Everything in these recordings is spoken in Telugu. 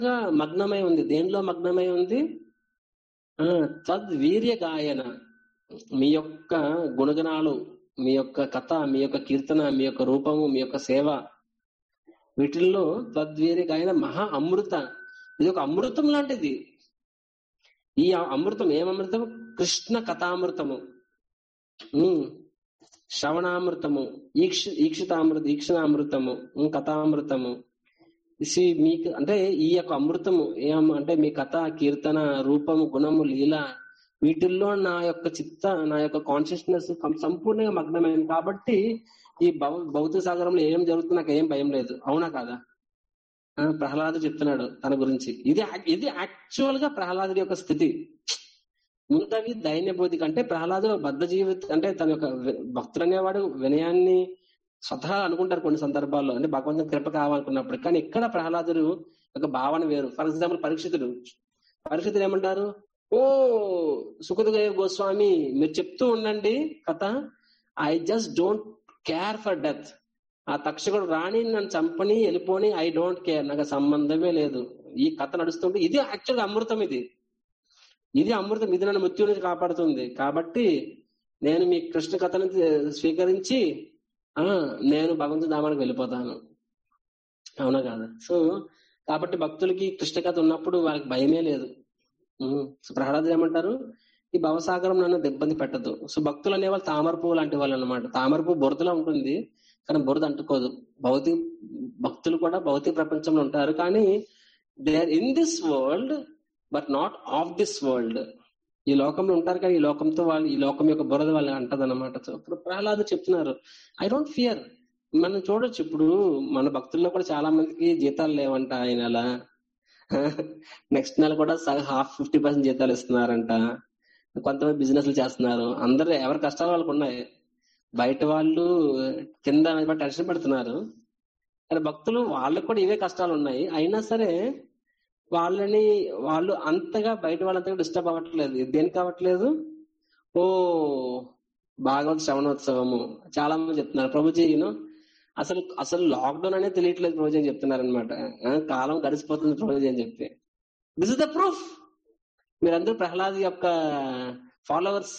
బాగా మగ్నమై ఉంది దేనిలో మగ్నమై ఉంది ఆ, తద్వీర్య గాయన మీ యొక్క గుణగణాలు మీ యొక్క కథ మీ యొక్క కీర్తన మీ యొక్క రూపము మీ యొక్క సేవ వీటిల్లో తద్వీర్య గాయన మహా అమృత ఇది ఒక అమృతం లాంటిది ఈ అమృతం ఏమమృతం కృష్ణ కథామృతము ఉమ్, శ్రవణామృతము ఈక్ష ఈక్షితామృత ఈక్షణామృతము ఉమ్, కథామృతము ఇసి మీకు అంటే ఈ యొక్క అమృతము ఏం అంటే మీ కథ కీర్తన రూపము గుణము లీల వీటిల్లో నా యొక్క చిత్త నా యొక్క కాన్షియస్నెస్ సంపూర్ణంగా మగ్నమైంది కాబట్టి ఈ భౌ భౌతిక సాగరంలో ఏం జరుగుతుంది నాకు ఏం భయం లేదు అవునా కాదా ఆ, ప్రహ్లాదు చెప్తున్నాడు తన గురించి ఇది యాక్- ఇది యాక్చువల్ గా ప్రహ్లాదుడి యొక్క స్థితి ముందవి దైన్య బోధిక అంటే ప్రహ్లాదు బద్ధ జీవిత అంటే తన యొక్క వి- భక్తుడు అనేవాడు వినయాన్ని స్వతహా అనుకుంటారు కొన్ని సందర్భాల్లో అంటే భగవంతుని కృప కావాలనుకున్నప్పుడు కానీ ఇక్కడ ప్రహ్లాదుడు ఒక భావన వేరు ఫర్ ఎగ్జాంపుల్ పరీక్షితుడు పరీక్షితుడు ఏమంటారు ఓ సుఖదేవ్ గోస్వామి మీరు చెప్తూ ఉండండి కథ I just don't care for death ఆ తక్షకుడు రాణి నన్ను చంపని వెళ్ళిపోని ఐ డోంట్ కేర్ నాకు సంబంధమే లేదు ఈ కథ నడుస్తుంటే ఇది యాక్చువల్గా అమృతం ఇది ఇది అమృతం ఇది నన్ను మృత్యు నుంచి కాపాడుతుంది కాబట్టి నేను మీ కృష్ణ కథను స్వీకరించి ఆ నేను భగవంతుడి ధామానికి వెళ్ళిపోతాను అవునా కాదా సో కాబట్టి భక్తులకి కృష్ణ కథ ఉన్నప్పుడు వాళ్ళకి భయమే లేదు ఉమ్. సో ప్రహ్లాదులు ఏమంటారు ఈ భవసాగరం నన్ను ఇబ్బంది పెట్టదు సో భక్తులు అనేవాళ్ళు తామర పువ్వు లాంటి వాళ్ళు అనమాట తామర పువ్వు బురదలో ఉంటుంది కానీ బురద అంటుకోదు భౌతిక భక్తులు కూడా భౌతిక ప్రపంచంలో ఉంటారు కానీ they are in this world but not of this world ఈ లోకంలో ఉంటారు కానీ ఈ లోకంతో వాళ్ళు ఈ లోకం యొక్క బురద వాళ్ళు అంటది అనమాట సో ఇప్పుడు ప్రహ్లాదు చెప్తున్నారు ఐ డోంట్ ఫియర్ మనం చూడొచ్చు ఇప్పుడు మన భక్తుల్లో కూడా చాలా మందికి జీతాలు లేవంట ఈ నెల నెక్స్ట్ నెల కూడా హాఫ్ ఫిఫ్టీ పర్సెంట్ జీతాలు ఇస్తున్నారంట కొంతమంది బిజినెస్లు చేస్తున్నారు అందరు ఎవరి కష్టాలు వాళ్ళకు ఉన్నాయి బయట వాళ్ళు కింద టెన్షన్ పెడుతున్నారు కానీ భక్తులు వాళ్ళకు కూడా ఇవే కష్టాలు ఉన్నాయి అయినా సరే వాళ్ళని వాళ్ళు అంతగా బయట వాళ్ళంతగా డిస్టర్బ్ అవ్వట్లేదు దేనికి అవ్వట్లేదు ఓ భాగవత శ్రవణోత్సవము చాలా మంది చెప్తున్నారు ప్రభుజీ యూనో అసలు అసలు లాక్డౌన్ అనేది తెలియట్లేదు ప్రభుజీ అని చెప్తున్నారు అనమాట కాలం గడిచిపోతుంది ప్రభుజీ అని చెప్పి దిస్ ఇస్ ద ప్రూఫ్ మీరందరూ ప్రహ్లాద్ యొక్క ఫాలోవర్స్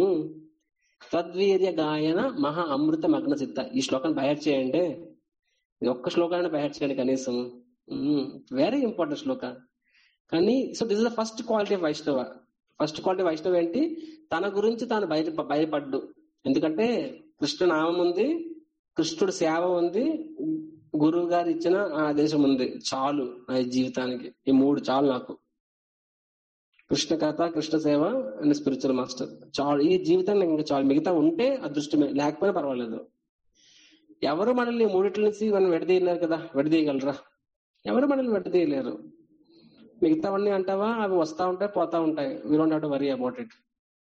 తద్వీర్య గాయన మహా అమృత మగ్న చిత్త ఈ శ్లోకాన్ని బయట చేయండి ఇది ఒక్క శ్లోకాన్ని బయట చేయండి కనీసం వెరీ ఇంపార్టెంట్ శ్లోక కానీ so this is the first quality Vaishnava first quality Vaishnava ఏంటి తన గురించి తాను బయట భయపడ్డు ఎందుకంటే కృష్ణ నామం ఉంది కృష్ణుడు సేవ ఉంది గురువు గారు ఇచ్చిన ఆదేశం ఉంది చాలు నా జీవితానికి ఈ మూడు చాలు నాకు కృష్ణ కథ కృష్ణ సేవ అండ్ స్పిరిచువల్ మాస్టర్ చాలు ఈ జీవితాన్ని ఇంకా చాలు మిగతా ఉంటే అదృష్టమే లేకపోయినా పర్వాలేదు ఎవరు మనల్ని ఈ మూడిట్ల నుంచి మనం విడదీయలేరు కదా విడదీయగలరా ఎవరు మనల్ని విడదీయలేరు మిగతావన్నీ అంటావా అవి వస్తా ఉంటాయి పోతా ఉంటాయి we don't have to worry about it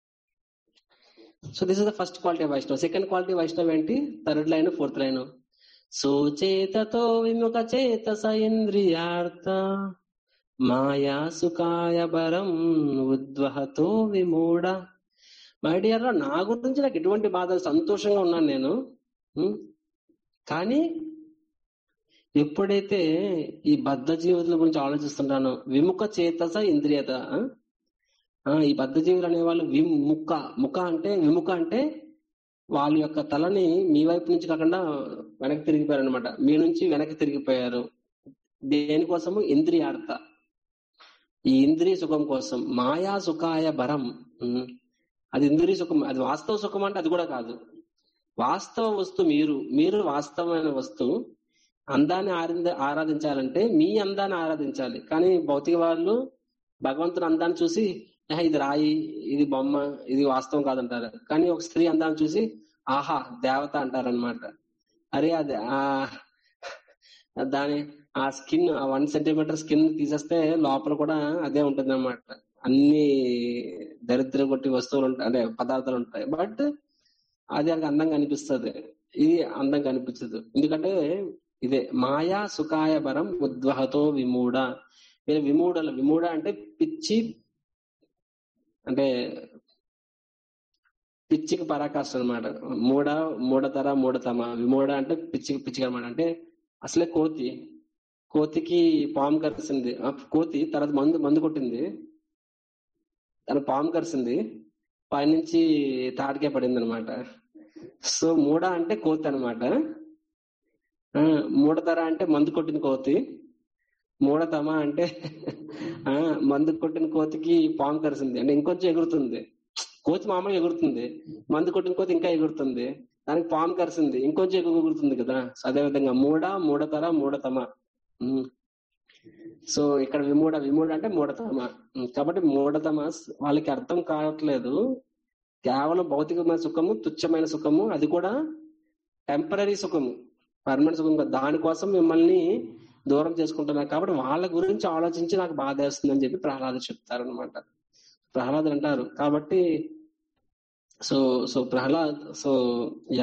so this is the first quality Vaishnav second quality Vaishnav ఏంటి థర్డ్ లైన్ ఫోర్త్ లైన్ సుచేతతో విముఖ చేతస ఇంద్రియార్థ మాయా సుఖాయ బరం ఉద్వహతో విమూఢ మై డియర్ నా గురించి నాకు ఎటువంటి బాధ సంతోషంగా ఉన్నాను నేను ఉం? కానీ ఎప్పుడైతే ఈ బద్ధ జీవితాల గురించి ఆలోచిస్తుంటానో విముఖ చేతస ఇంద్రియత ఆ? ఆ, ఈ బద్ధ జీవులు అనేవాళ్ళు విముఖ ముఖ అంటే విముఖ అంటే వాళ్ళ యొక్క తలని మీ వైపు నుంచి కాకుండా వెనక్కి తిరిగిపోయారు అనమాట మీ నుంచి వెనక్కి తిరిగిపోయారు దేనికోసము ఇంద్రియార్థ ఈ ఇంద్రియ సుఖం కోసం మాయా సుఖాయ భరం ఉమ్. అది ఇంద్రియ సుఖం అది వాస్తవ సుఖం అంటే అది కూడా కాదు వాస్తవ వస్తువు మీరు మీరు వాస్తవమైన వస్తువు అందాన్ని ఆరింద ఆరాధించాలంటే మీ అందాన్ని ఆరాధించాలి కానీ భౌతిక వాళ్ళు భగవంతుని అందాన్ని చూసి "ఆహా, ఇది రాయి ఇది బొమ్మ ఇది వాస్తవం కాదంటారు కానీ ఒక స్త్రీ అందాన్ని చూసి ఆహా దేవత అంటారనమాట అరే అది ఆ దాని ఆ స్కిన్ ఆ వన్ సెంటీమీటర్ స్కిన్ తీసేస్తే లోపల కూడా అదే ఉంటుంది అనమాట అన్ని దరిద్ర కొట్టి వస్తువులు ఉంటాయి అంటే పదార్థాలు ఉంటాయి బట్ అది అది అందంగా అనిపిస్తుంది ఇది అందంగా అనిపించదు ఎందుకంటే ఇదే మాయా సుఖాయ బరం ఉద్వహతో విమూఢ మీరు విమూఢల విమూఢ అంటే పిచ్చి అంటే పిచ్చికి పరాకాష్ట అనమాట మూడ మూడతర మూడతమ విమూఢ అంటే పిచ్చికి పిచ్చికి అనమాట అంటే అసలే కోతి కోతికి పాము కరిసింది ఆ కోతి తర్వాత మందు మందు కొట్టింది తన పాము కరిసింది పైనుంచి తాడికే పడింది అనమాట సో మూడ అంటే కోతి అనమాట మూడతర అంటే మందు కొట్టిన కోతి మూడతమ అంటే ఆ మందు కొట్టిన కోతికి పాము కరిసింది అంటే ఇంకొంచెం ఎగురుతుంది కోతి మామూలుగా ఎగురుతుంది మందు కొట్టిన కోతి ఇంకా ఎగురుతుంది దానికి పాము కరిసింది ఇంకొంచెం ఎగురుతుంది కదా సో అదే విధంగా మూడ మూడతర మూడతమ ఉమ్. సో ఇక్కడ విమూఢ విమూఢ అంటే మూఢతమ ఉమ్, కాబట్టి మూఢతమ వాళ్ళకి అర్థం కావట్లేదు కేవలం భౌతికమైన సుఖము తుచ్చమైన సుఖము అది కూడా టెంపరీ సుఖము పర్మనెంట్ సుఖం కాదు దానికోసం మిమ్మల్ని దూరం చేసుకుంటున్నారు కాబట్టి వాళ్ళ గురించి ఆలోచించి నాకు బాధ వేస్తుందని చెప్పి ప్రహ్లాద చెప్తారు అనమాట ప్రహ్లాద్ అంటారు కాబట్టి so so Prahlad so yeah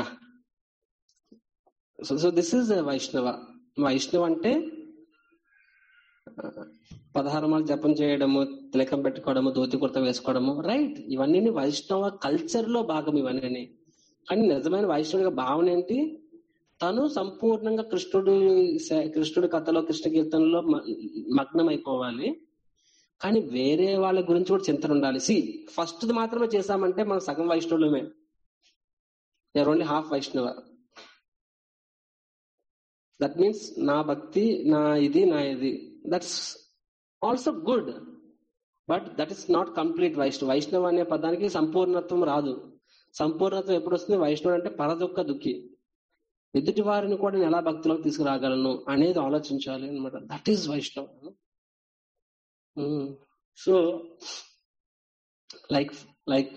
so so this is Vaishnava Vaishnava అంటే పదహారు మాలు జపం చేయడము తిలకం పెట్టుకోవడము ధోతి కుర్త వేసుకోవడము రైట్ ఇవన్నీ వైష్ణవ కల్చర్ లో భాగం ఇవన్నీ కానీ నిజమైన వైష్ణవుడిగా భావన ఏంటి తను సంపూర్ణంగా కృష్ణుడు సే- కృష్ణుడి కథలో కృష్ణ కీర్తనలో మ- మగ్నం అయిపోవాలి కానీ వేరే వాళ్ళ గురించి కూడా చింతన ఉండాలి సి ఫస్ట్ మాత్రమే చేశామంటే మనం సగం వైష్ణవులమే you are only half Vaishnava that means నా భక్తి నా ఇది నా ఇది that's also good but that is not complete Vaishnav Vaishnav అనే పదానికి సంపూర్ణత్వం రాదు సంపూర్ణత్వం ఎప్పుడు వస్తుంది వైష్ణవుడు అంటే పరదుఃఖ దుఃఖి ఎదుటి వారిని కూడా నేను ఎలా భక్తిలోకి తీసుకురాగలను అనేది ఆలోచించాలి అనమాట that is Vaishnav so like like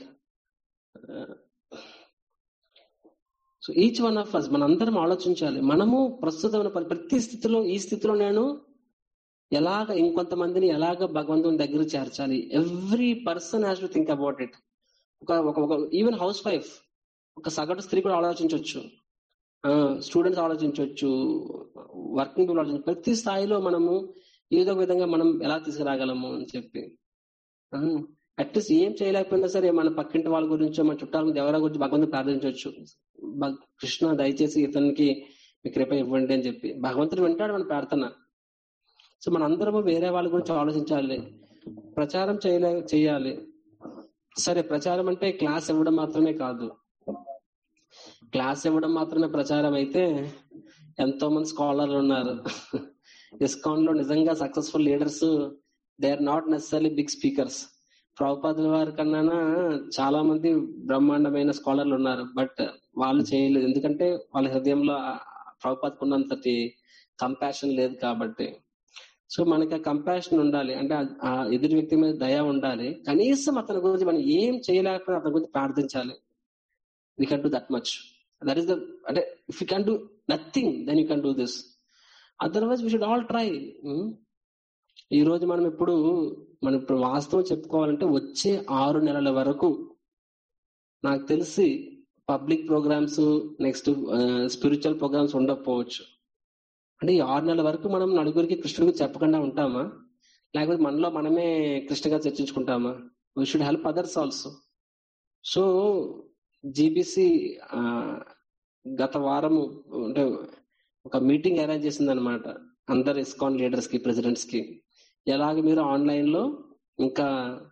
so each one of us మనందరం ఆలోచించాలి మనము ప్రస్తుతమైన పరి- ప్రతి స్థితిలో ఈ స్థితిలో నేను ఎలాగ ఇంకొంతమందిని ఎలాగ భగవంతుని దగ్గర చేర్చాలి every person has to think about it ఒక ఒక ఒక ఈవెన్ హౌస్ వైఫ్ ఒక సగటు స్త్రీ కూడా ఆలోచించవచ్చు స్టూడెంట్స్ ఆలోచించవచ్చు వర్కింగ్ పీపుల్ ఆలోచించవచ్చు ప్రతి స్థాయిలో మనము ఏదో ఒక విధంగా మనం ఎలా తీసుకురాగలము అని చెప్పి అట్లీస్ట్ ఏం చేయలేకపోయినా సరే మన పక్కింటి వాళ్ళ గురించో మన చుట్టాల గురించి ఎవరి గురించి భగవంతుని ప్రార్థించవచ్చు భగ్- కృష్ణ దయచేసి ఇతనికి మీ కృప ఇవ్వండి అని చెప్పి భగవంతుడు వింటాడు మన ప్రార్థన సో మనందరము వేరే వాళ్ళ గురించి ఆలోచించాలి ప్రచారం చేయలే చేయాలి సరే ప్రచారం అంటే క్లాస్ ఇవ్వడం మాత్రమే కాదు క్లాస్ ఇవ్వడం మాత్రమే ప్రచారం అయితే ఎంతో మంది స్కాలర్లు ఉన్నారు ఇస్కాన్ లో నిజంగా successful leaders they are not necessary big speakers ప్రభుపాదుల వారి కన్నా చాలా మంది బ్రహ్మాండమైన స్కాలర్లు ఉన్నారు బట్ వాళ్ళు చేయలేదు ఎందుకంటే వాళ్ళ హృదయంలో ప్రభుపాదకు ఉన్నంతటి కంపాషన్ లేదు కాబట్టి సో మనకి ఆ కంపాషన్ ఉండాలి అంటే ఆ- ఆ ఎదుటి వ్యక్తి మీద దయ ఉండాలి కనీసం అతని గురించి మనం ఏం చేయలేకపోయినా అతని గురించి ప్రార్థించాలి we can do that much that is the అంటే if you can do nothing then you can do this otherwise we should all try ఈ రోజు మనం ఇప్పుడు మనం ఇప్పుడు వాస్తవం చెప్పుకోవాలంటే వచ్చే ఆరు నెలల వరకు నాకు తెలిసి public programs next spiritual programs ఉండకపోవచ్చు అంటే ఈ ఆరు నెలల వరకు మనం నలుగురికి కృష్ణుడికి చెప్పకుండా ఉంటామా లేకపోతే మనలో మనమే కృష్ణగా చర్చించుకుంటామా we should help others also so GBC గత వారము అంటే ఒక మీటింగ్ అరేంజ్ చేసింది అనమాట అందరు ఇస్కాన్ లీడర్స్ కి ప్రెసిడెంట్స్ కి ఎలాగ మీరు ఆన్లైన్ లో ఇంకా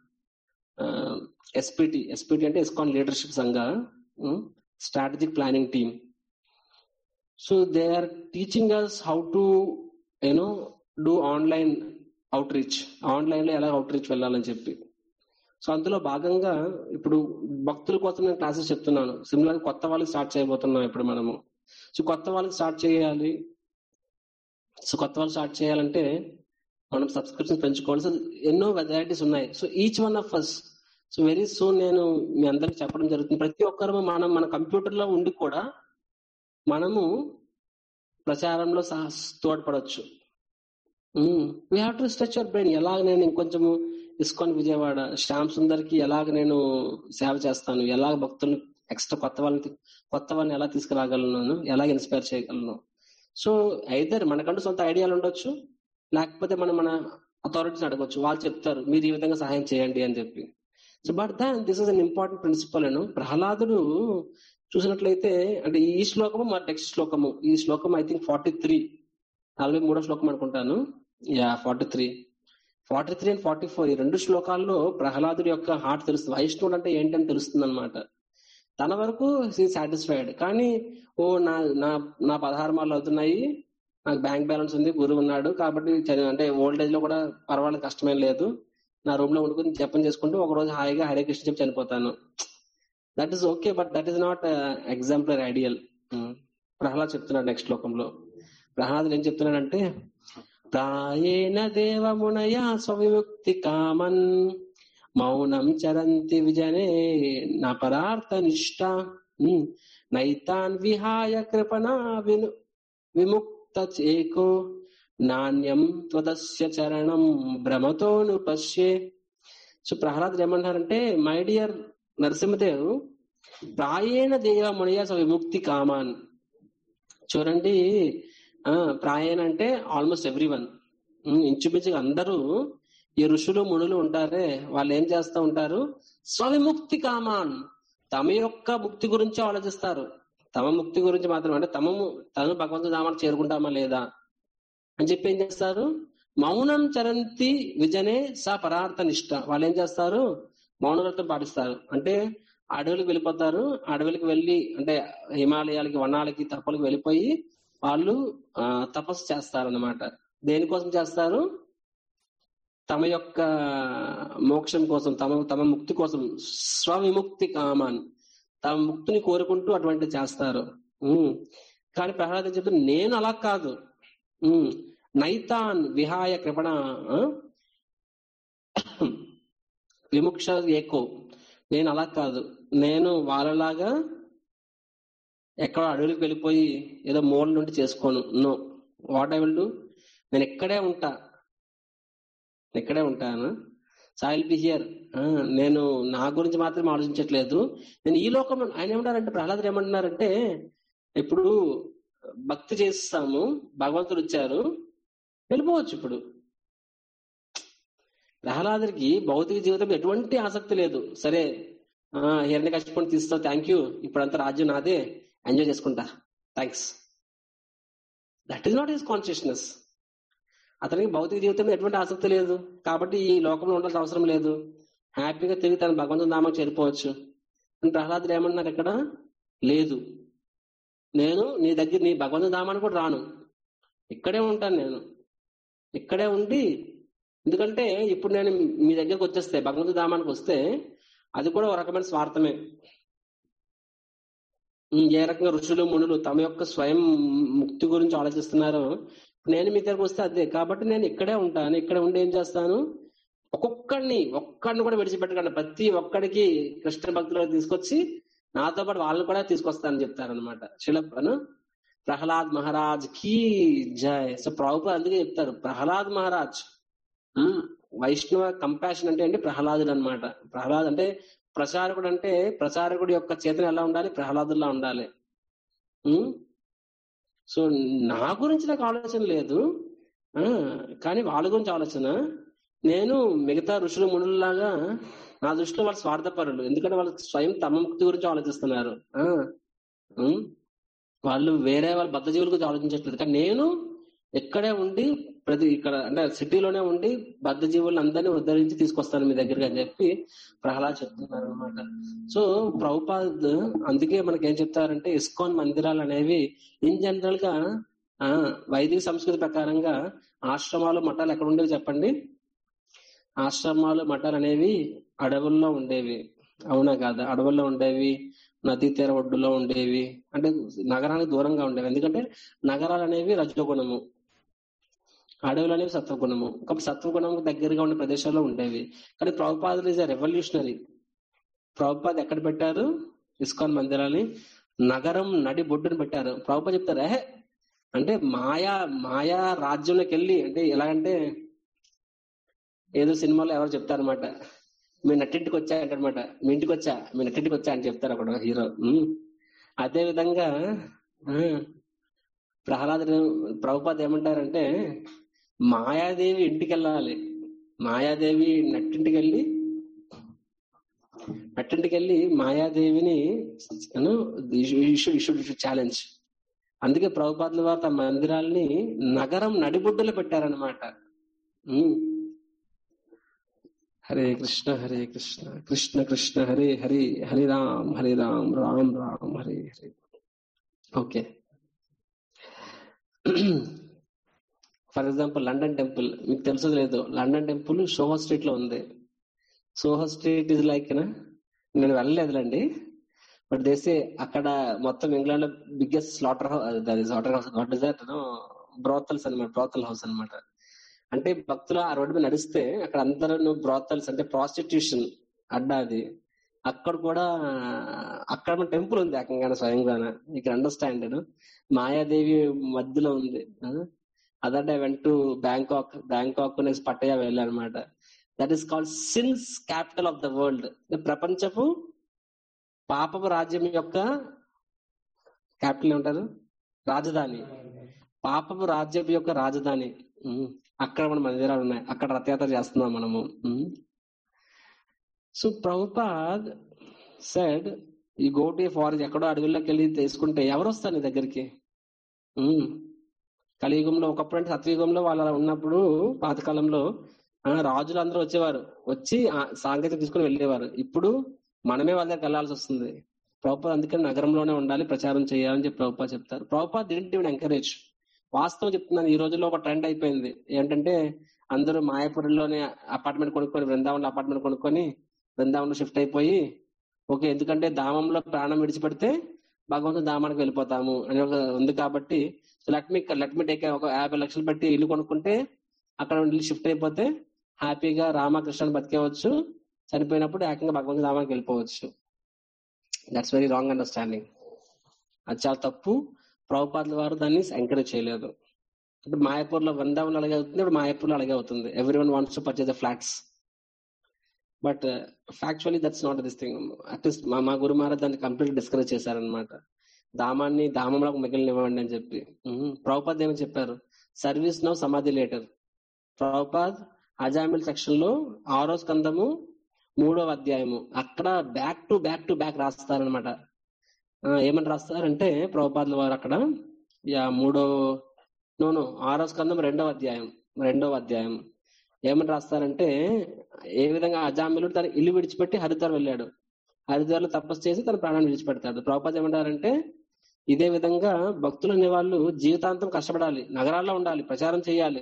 ఎస్పిటి ఎస్పిటి అంటే ఇస్కాన్ లీడర్షిప్ సంఘ strategic planning team so they are teaching us how to you know do online outreach online లో ఎలా అవుట్ రీచ్ వెళ్ళాలని చెప్పి సో అందులో భాగంగా ఇప్పుడు భక్తుల కోసం నేను క్లాసెస్ చెప్తున్నాను సిమిలర్ కొత్త వాళ్ళకి స్టార్ట్ చేయబోతున్నాం ఇప్పుడు మనము సో కొత్త వాళ్ళకి స్టార్ట్ చేయాలి సో కొత్త వాళ్ళు స్టార్ట్ చేయాలంటే మనం సబ్స్క్రిప్షన్ పెంచుకోవాలి సో ఎన్నో వెరైటీస్ ఉన్నాయి so each one of us so very soon నేను మీ అందరికి చెప్పడం జరుగుతుంది ప్రతి ఒక్కరు మనం మన కంప్యూటర్ లో ఉండి కూడా మనము ప్రచారంలో సహ తోడ్పడవచ్చు we have to stretch your brain ఎలాగ నేను ఇంకొంచెము ఇస్కాన్ విజయవాడ శ్యామ్ సుందర్ కి ఎలాగ నేను సేవ చేస్తాను ఎలాగ భక్తులు ఎక్స్ట్రా కొత్త వాళ్ళని కొత్త వాళ్ళని ఎలా తీసుకురాగలను ఎలాగ ఇన్స్పైర్ చేయగలను సో ఐదర్ మనకంటూ సొంత ఐడియాలు ఉండొచ్చు లేకపోతే మనం మన అథారిటీస్ అడగొచ్చు వాళ్ళు చెప్తారు మీరు ఈ విధంగా సహాయం చేయండి అని చెప్పి so but then this is an important principle అను ప్రహ్లాదుడు చూసినట్లయితే అంటే ఈ శ్లోకము మరి నెక్స్ట్ శ్లోకము ఈ శ్లోకం ఐ థింక్ ఫార్టీ త్రీ నలభై మూడో శ్లోకం అనుకుంటాను yeah forty three forty three and forty four ఈ రెండు శ్లోకాల్లో ప్రహ్లాదుడి యొక్క హార్ట్ తెలుస్తుంది వైష్ణవుడు అంటే ఏంటని తెలుస్తుంది అనమాట తన వరకు సాటిస్ఫైడ్ కానీ ఓ నా నా నా పదహారు మార్లు అవుతున్నాయి నాకు బ్యాంక్ బ్యాలెన్స్ ఉంది గురువు ఉన్నాడు కాబట్టి చదివి- అంటే ఓల్డ్ ఏజ్ లో కూడా పర్వాలేదు కష్టమేం లేదు నా రూమ్ లో ఉండుకుని జపం చేసుకుంటూ ఒక రోజు హాయిగా హరే కృష్ణ చెప్పి చనిపోతాను that is okay but that is not exemplary ideal Prahlad చెప్తున్నాడు నెక్స్ట్ శ్లోకంలో ప్రహ్లాద్ ఏం చెప్తున్నాడంటే ప్రాయేణ దేవమునయ స్వవిముక్తి కామన్ మౌనం చరంతి విజనే నా పరార్థ నిష్ట ఉమ్, నైతాన్ విహాయ కృపణా విను విముక్త చేకో నాణ్యం త్వదస్య చరణం భ్రమతోను పశ్యే సో ప్రహ్లాద్ ఏమంటారంటే మై డియర్ నరసింహదేవ్ ప్రాయేణ దేవ మునయ స విముక్తి కామాన్ చూడండి ఆ ప్రాయణ అంటే ఆల్మోస్ట్ ఎవ్రీ వన్ ఇంచుమించుగా అందరూ ఈ ఋషులు మునులు ఉంటారే వాళ్ళు ఏం చేస్తూ ఉంటారు స్వవిముక్తి కామాన్ తమ యొక్క ముక్తి గురించి ఆలోచిస్తారు తమ ముక్తి గురించి మాత్రం అంటే తమ ము- తను భగవంతు నామాన్ని చేరుకుంటామా లేదా అని చెప్పి ఏం చేస్తారు మౌనం చరంతి విజనే స పరార్థ నిష్ట వాళ్ళు ఏం చేస్తారు మౌనవ్రతం పాటిస్తారు అంటే అడవులకు వెళ్ళిపోతారు అడవులకు వెళ్ళి అంటే హిమాలయాలకి వనాలకి తప్పలకు వెళ్ళిపోయి వాళ్ళు ఆ, తపస్సు చేస్తారు అన్నమాట దేనికోసం చేస్తారు తమ యొక్క మోక్షం కోసం తమ తమ ముక్తి కోసం స్వవిముక్తి కామాన్ తమ ముక్తిని కోరుకుంటూ అటువంటి చేస్తారు ఉమ్. కానీ ప్రహ్లాదం చెప్తే నేను అలా కాదు ఉమ్. నైతాన్ విహాయ కృపణ ఆ? విముక్ష ఏకో నేను అలా కాదు నేను వాళ్ళలాగా ఎక్కడ అడవులకు వెళ్ళిపోయి ఏదో మూల నుండి చేసుకోను no what I will do నేను ఇక్కడే ఉంటా ఇక్కడే ఉంటాను సాయిల్ బి హియర్ నేను నా గురించి మాత్రమే ఆలోచించట్లేదు నేను ఈ లోకం ఆయన ఏమంటారంటే ప్రహ్లాదుడు ఏమంటున్నారంటే ఇప్పుడు భక్తి చేస్తాము భగవంతుడు వచ్చారు వెళ్ళిపోవచ్చు ఇప్పుడు ప్రహ్లాదుడికి భౌతిక జీవితం ఎటువంటి ఆసక్తి లేదు సరే హిరణ్య కష్టపడి తీస్తావు థ్యాంక్ యూ ఇప్పుడంతా రాజ్యం నాదే ఎంజాయ్ చేసుకుంటా thanks that is not his consciousness అతనికి భౌతిక జీవితంలో ఎటువంటి ఆసక్తి లేదు కాబట్టి ఈ లోకంలో ఉండాల్సిన అవసరం లేదు హ్యాపీగా తిరిగి తన భగవంతుని నామం చేరిపోవచ్చు అని ప్రహ్లాదుడు ఏమన్నారు ఇక్కడ లేదు నేను నీ దగ్గర నీ భగవంతుని నామాన్ని కూడా రాను ఇక్కడే ఉంటాను నేను ఇక్కడే ఉండి ఎందుకంటే ఇప్పుడు నేను మీ దగ్గరకు వచ్చేస్తే భగవంతుడి ధామానికి వస్తే అది కూడా ఒక రకమైన స్వార్థమే ఉమ్, ఏ రకంగా ఋషులు మునులు తమ యొక్క స్వయం ముక్తి గురించి ఆలోచిస్తున్నారో నేను మీ దగ్గరకు వస్తే అదే కాబట్టి నేను ఇక్కడే ఉంటాను ఇక్కడే ఉండి ఏం చేస్తాను ఒక్కొక్కడిని ఒక్కడిని కూడా విడిచిపెట్టకండి ప్రతి ఒక్కడికి కృష్ణ భక్తులు తీసుకొచ్చి నాతో పాటు వాళ్ళని కూడా తీసుకొస్తానని చెప్తారనమాట శిలప్పను ప్రహ్లాద్ మహారాజ్ కీ జయ సో ప్రభుత్వ అందుకే చెప్తారు ప్రహ్లాద్ మహారాజ్ ఉమ్, వైష్ణవ కంపాషన్ అంటే ఏంటి ప్రహ్లాదుడు అన్నమాట ప్రహ్లాద్ అంటే ప్రచారకుడు అంటే ప్రచారకుడి యొక్క చేతన ఎలా ఉండాలి ప్రహ్లాదుల్లా ఉండాలి ఉమ్, సో నా గురించి నాకు ఆలోచన లేదు ఆ కానీ వాళ్ళ గురించి ఆలోచన నేను మిగతా ఋషులు మునుల్లాగా నా దృష్టిలో వాళ్ళు స్వార్థపరులు ఎందుకంటే వాళ్ళు స్వయం తమ ముక్తి గురించి ఆలోచిస్తున్నారు ఆ ఉమ్, వాళ్ళు వేరే వాళ్ళ బద్ధ జీవుల గురించి ఆలోచించట్లేదు కానీ నేను ఇక్కడే ఉండి ప్రతి ఇక్కడ అంటే సిటీలోనే ఉండి బద్ధ జీవులను అందరినీ ఉద్ధరించి తీసుకొస్తాను మీ దగ్గరికి అని చెప్పి ప్రహ్లాద్ చెప్తున్నారు అనమాట సో ప్రభుపాద్ అందుకే మనకి ఏం చెప్తారంటే ఇస్కాన్ మందిరాలు అనేవి ఇన్ జనరల్ గా ఆ వైదిక సంస్కృతి ప్రకారంగా ఆశ్రమాలు మఠాలు ఎక్కడ ఉండేవి చెప్పండి ఆశ్రమాలు మఠాలు అనేవి అడవుల్లో ఉండేవి అవునా కాదా అడవుల్లో ఉండేవి నదీ తీర ఒడ్డులో ఉండేవి అంటే నగరానికి దూరంగా ఉండేవి ఎందుకంటే నగరాలు అనేవి రజోగుణము అడవులు అనేవి సత్వగుణము కాబట్టి సత్వగుణం దగ్గరగా ఉండే ప్రదేశాల్లో ఉండేవి కానీ ప్రభుపాదులు ఇస్ రెవల్యూషనరీ ప్రభుపాద్ ఎక్కడ పెట్టారు ఇస్కాన్ మందిరాన్ని నగరం నడి బొడ్డును పెట్టారు ప్రభుపాద్ చెప్తారు ఏహే అంటే మాయా మాయా రాజ్యంలోకి వెళ్ళి అంటే ఎలాగంటే ఏదో సినిమాలో ఎవరు చెప్తారనమాట మీ నట్టింటికి వచ్చా అంటారనమాట మీ ఇంటికి వచ్చా మీ నట్టింటికి వచ్చా అని చెప్తారు అక్కడ హీరో ఉమ్. అదే విధంగా ఆ, ప్రహ్లాదుడు ప్రభుపాద్ ఏమంటారంటే మాయాదేవి ఇంటికి వెళ్ళాలి మాయాదేవి నట్టింటికి వెళ్ళి నట్టింటికి వెళ్ళి మాయాదేవిని ఛాలెంజ్ అందుకే ప్రభుపాదుల వారు తమ మందిరాల్ని నగరం నడిబొడ్డులో పెట్టారనమాట ఉమ్. Hare Krishna Hare Krishna Krishna Krishna Hare Hare Hare Ram Hare Ram Ram Ram Hare Hare okay for example London temple మీకు తెలుసు లేదు లండన్ టెంపుల్ సోహో స్ట్రీట్ లో ఉంది సోహో స్ట్రీట్ ఇస్ లైక్ నేను వెళ్ళలేదులండి బట్ దేసే అక్కడ మొత్తం ఇంగ్లాండ్ లో biggest slaughter house slaughter house what is that brothels అనమాట బ్రోతల్ హౌస్ అన్నమాట అంటే భక్తులు ఆ రోడ్డు మీద నడిస్తే అక్కడ అందరూ బ్రోతల్స్ అంటే ప్రాస్టిట్యూషన్ అడ్డా అది అక్కడ కూడా అక్కడ టెంపుల్ ఉంది ఏకంగా స్వయంగా ఇక్కడ అండర్స్టాండ్ మాయాదేవి మధ్యలో ఉంది other day went to Bangkok Bangkok next Pattaya వెళ్ళారనమాట that is called sins capital of the world ప్రపంచపు పాపపు రాజ్యం యొక్క క్యాపిటల్ ఏమంటారు రాజధాని పాపపు రాజ్యం యొక్క రాజధాని ఉమ్. అక్కడ మన మందిరాలు ఉన్నాయి అక్కడ రథయాత్ర చేస్తున్నాం మనము సో ప్రభుపాద్ సెడ్ ఈ గోటి ఫారెస్ట్ ఎక్కడో అడవుల్లోకి వెళ్ళి తీసుకుంటే ఎవరు వస్తారు నీ దగ్గరికి ఉమ్. కలియుగంలో ఒకప్పుడు అంటే సత్యయుగంలో వాళ్ళ ఉన్నప్పుడు పాతకాలంలో ఆ, రాజులు అందరూ వచ్చేవారు వచ్చి ఆ సాంకేతిక తీసుకుని వెళ్ళేవారు ఇప్పుడు మనమే వాళ్ళ దగ్గరికి వెళ్ళాల్సి వస్తుంది ప్రభుపాద్ అందుకని నగరంలోనే ఉండాలి ప్రచారం చేయాలని చెప్పి ప్రభుపాద్ చెప్తారు ప్రభుపాద్ డింట్ ఈవెన్ ఎంకరేజ్ వాస్తవం చెప్తున్నాను ఈ రోజుల్లో ఒక ట్రెండ్ అయిపోయింది ఏంటంటే అందరూ మాయాపురంలోనే అపార్ట్మెంట్ కొనుక్కొని బృందావనంలో అపార్ట్మెంట్ కొనుక్కొని బృందావనంలో షిఫ్ట్ అయిపోయి ఓకే ఎందుకంటే ధామంలో ప్రాణం విడిచిపెడితే భగవంతుని ధామానికి వెళ్ళిపోతాము అని ఒక ఉంది కాబట్టి let me let me take ఒక యాభై లక్షలు పెట్టి ఇల్లు కొనుక్కుంటే అక్కడ ఇల్లు షిఫ్ట్ అయిపోతే హ్యాపీగా రామకృష్ణ బతికేవచ్చు చనిపోయినప్పుడు ఏకంగా భగవంతుని ధామానికి వెళ్ళిపోవచ్చు దట్స్ వెరీ రాంగ్ అండర్స్టాండింగ్ అది చాలా తప్పు ప్రభుపాదుల వారు దాన్ని ఎంకరేజ్ చేయలేదు ఇప్పుడు మాయాపూర్ లో వృందావన్ అలాగే అవుతుంది ఇప్పుడు మాయాపూర్ లో అలాగే అవుతుంది every one wants to purchase the flats but factually that's not this thing at least మా మా గురు మహారాజ్ దాన్ని కంప్లీట్ డిస్కరేజ్ చేశారనమాట దామాన్ని దామంలో మిగిలినివ్వండి అని చెప్పి ఉహు. ప్రభుపాద్ ఏమని చెప్పారు సర్వీస్ నౌ సమాధి లేటర్ ప్రభుపాద్ అజామిల్ సెక్షన్ లో ఆరో స్కందము మూడవ అధ్యాయము అక్కడ back to back to back రాస్తారనమాట ఏమని రాస్తారంటే ప్రభుపాదుల వారు అక్కడ యా మూడో నోను ఆరో స్కందం రెండవ అధ్యాయం రెండవ అధ్యాయం ఏమని రాస్తారంటే ఏ విధంగా అజామిలుడు తన ఇల్లు విడిచిపెట్టి హరిద్వార్ వెళ్ళాడు హరిద్వార్లో తపస్సు చేసి తన ప్రాణాన్ని విడిచిపెడతాడు ప్రభుపాద ఏమంటారంటే ఇదే విధంగా భక్తులు అనేవాళ్ళు జీవితాంతం కష్టపడాలి నగరాల్లో ఉండాలి ప్రచారం చేయాలి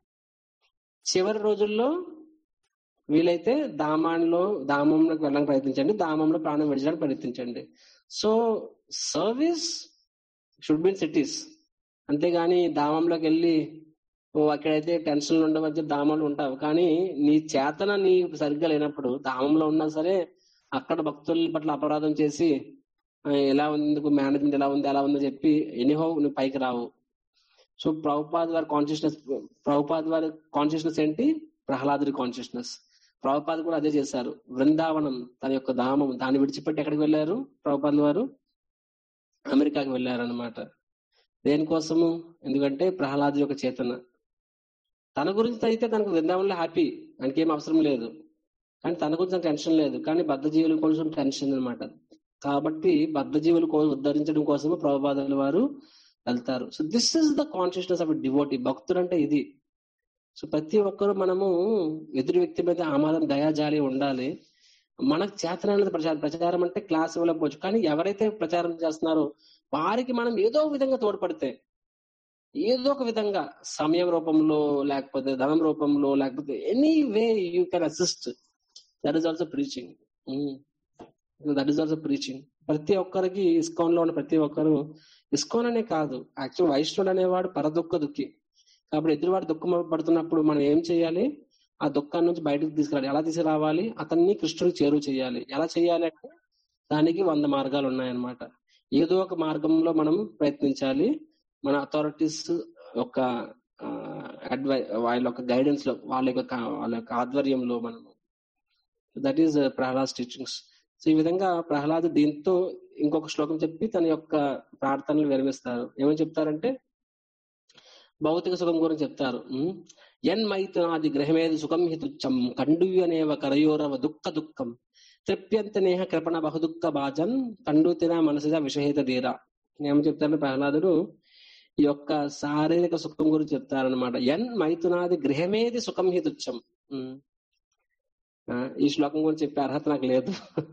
చివరి రోజుల్లో వీలైతే దామాన్లో దామంలోకి వెళ్ళడానికి ప్రయత్నించండి దామంలో ప్రాణం విడిచడానికి ప్రయత్నించండి so service should be in cities అంతేగాని దామంలోకి వెళ్ళి ఓ అక్కడైతే టెన్షన్లు ఉండవు అని చెప్పి దామంలో ఉంటావు కానీ నీ చేతన నీ సరిగ్గా లేనప్పుడు దామంలో ఉన్నా సరే అక్కడ భక్తుల పట్ల అపరాధం చేసి ఆ, ఎలా ఉంది మేనేజ్మెంట్ ఎలా ఉంది ఎలా ఉందో చెప్పి ఎనీహో నువ్వు పైకి రావు సో ప్రభుపాద్ వారి కాన్షియస్నెస్ ప్రభుపాద్ వారి కాన్షియస్నెస్ ఏంటి ప్రహ్లాదుడి కాన్షియస్నెస్ ప్రభుపాద్ కూడా అదే చేశారు బృందావనం తన యొక్క ధామం దాన్ని విడిచిపెట్టి ఎక్కడికి వెళ్ళారు ప్రభుపాద్ వారు అమెరికాకి వెళ్ళారు అనమాట దేనికోసము ఎందుకంటే ప్రహ్లాదు యొక్క చేతన తన గురించి అయితే తనకు బృందావనంలో హ్యాపీ ఆయనకి ఏం అవసరం లేదు కానీ తన గురించి తనకు టెన్షన్ లేదు కానీ బద్ధ జీవుల కోసం టెన్షన్ అనమాట కాబట్టి బద్ధ జీవులు కో- ఉద్ధరించడం కోసము ప్రభుపాదుల వారు వెళ్తారు so this is the consciousness of devotee భక్తుడు అంటే ఇది సో ప్రతి ఒక్కరు మనము ఎదురు వ్యక్తి మీద ఆమాదం దయాజాలి ఉండాలి మనకు చేతనైనది ప్రచారం ప్రచారం అంటే క్లాస్ ఇవ్వలేకపోవచ్చు కానీ ఎవరైతే ప్రచారం చేస్తున్నారో వారికి మనం ఏదో ఒక విధంగా తోడ్పడితే ఏదో ఒక విధంగా సమయం రూపంలో లేకపోతే ధనం రూపంలో లేకపోతే any way you can assist that is also preaching that is also preaching ప్రతి ఒక్కరికి ఇస్కాన్ లో ఉన్న ప్రతి ఒక్కరు ఇస్కాన్ అనే కాదు యాక్చువల్ వైష్ణవుడు అనేవాడు పరదుఃఖ దుఃఖి కాబట్టి ఎదురువాడు దుఃఖం పడుతున్నప్పుడు మనం ఏం చేయాలి ఆ దుఃఖాన్ని నుంచి బయటకు తీసుకురావాలి ఎలా తీసుకురావాలి అతన్ని కృష్ణుడికి చేరువ చేయాలి ఎలా చేయాలి అంటే దానికి వంద మార్గాలు ఉన్నాయన్నమాట ఏదో ఒక మార్గంలో మనం ప్రయత్నించాలి మన అథారిటీస్ యొక్క అడ్వై వాళ్ళ యొక్క గైడెన్స్ లో వాళ్ళ యొక్క వాళ్ళ యొక్క ఆధ్వర్యంలో మనము that is Prahlad teachings so ఈ విధంగా ప్రహ్లాద్ దీంతో ఇంకొక శ్లోకం చెప్పి తన యొక్క ప్రార్థనలు విరమిస్తారు ఏమని చెప్తారంటే భౌతిక సుఖం గురించి చెప్తారు ఉమ్. యన్మైతునాది గ్రహమేది సుఖం హి తుచ్చం కండుయనేవ కరయోరవ దుఃఖ దుఃఖం తృప్యంత నేహ కృపణ బహుదుఃఖ బాజన్ కండుతిన మనసుగా విషహిత ధీర ఏమని చెప్తారు ప్రహ్లాదుడు ఈ యొక్క శారీరక సుఖం గురించి చెప్తారనమాట ఎన్ మైథునాది గృహమేది సుఖం హి తుచ్చం ఉమ్. ఆ, ఈ శ్లోకం గురించి చెప్పే అర్హత నాకు లేదు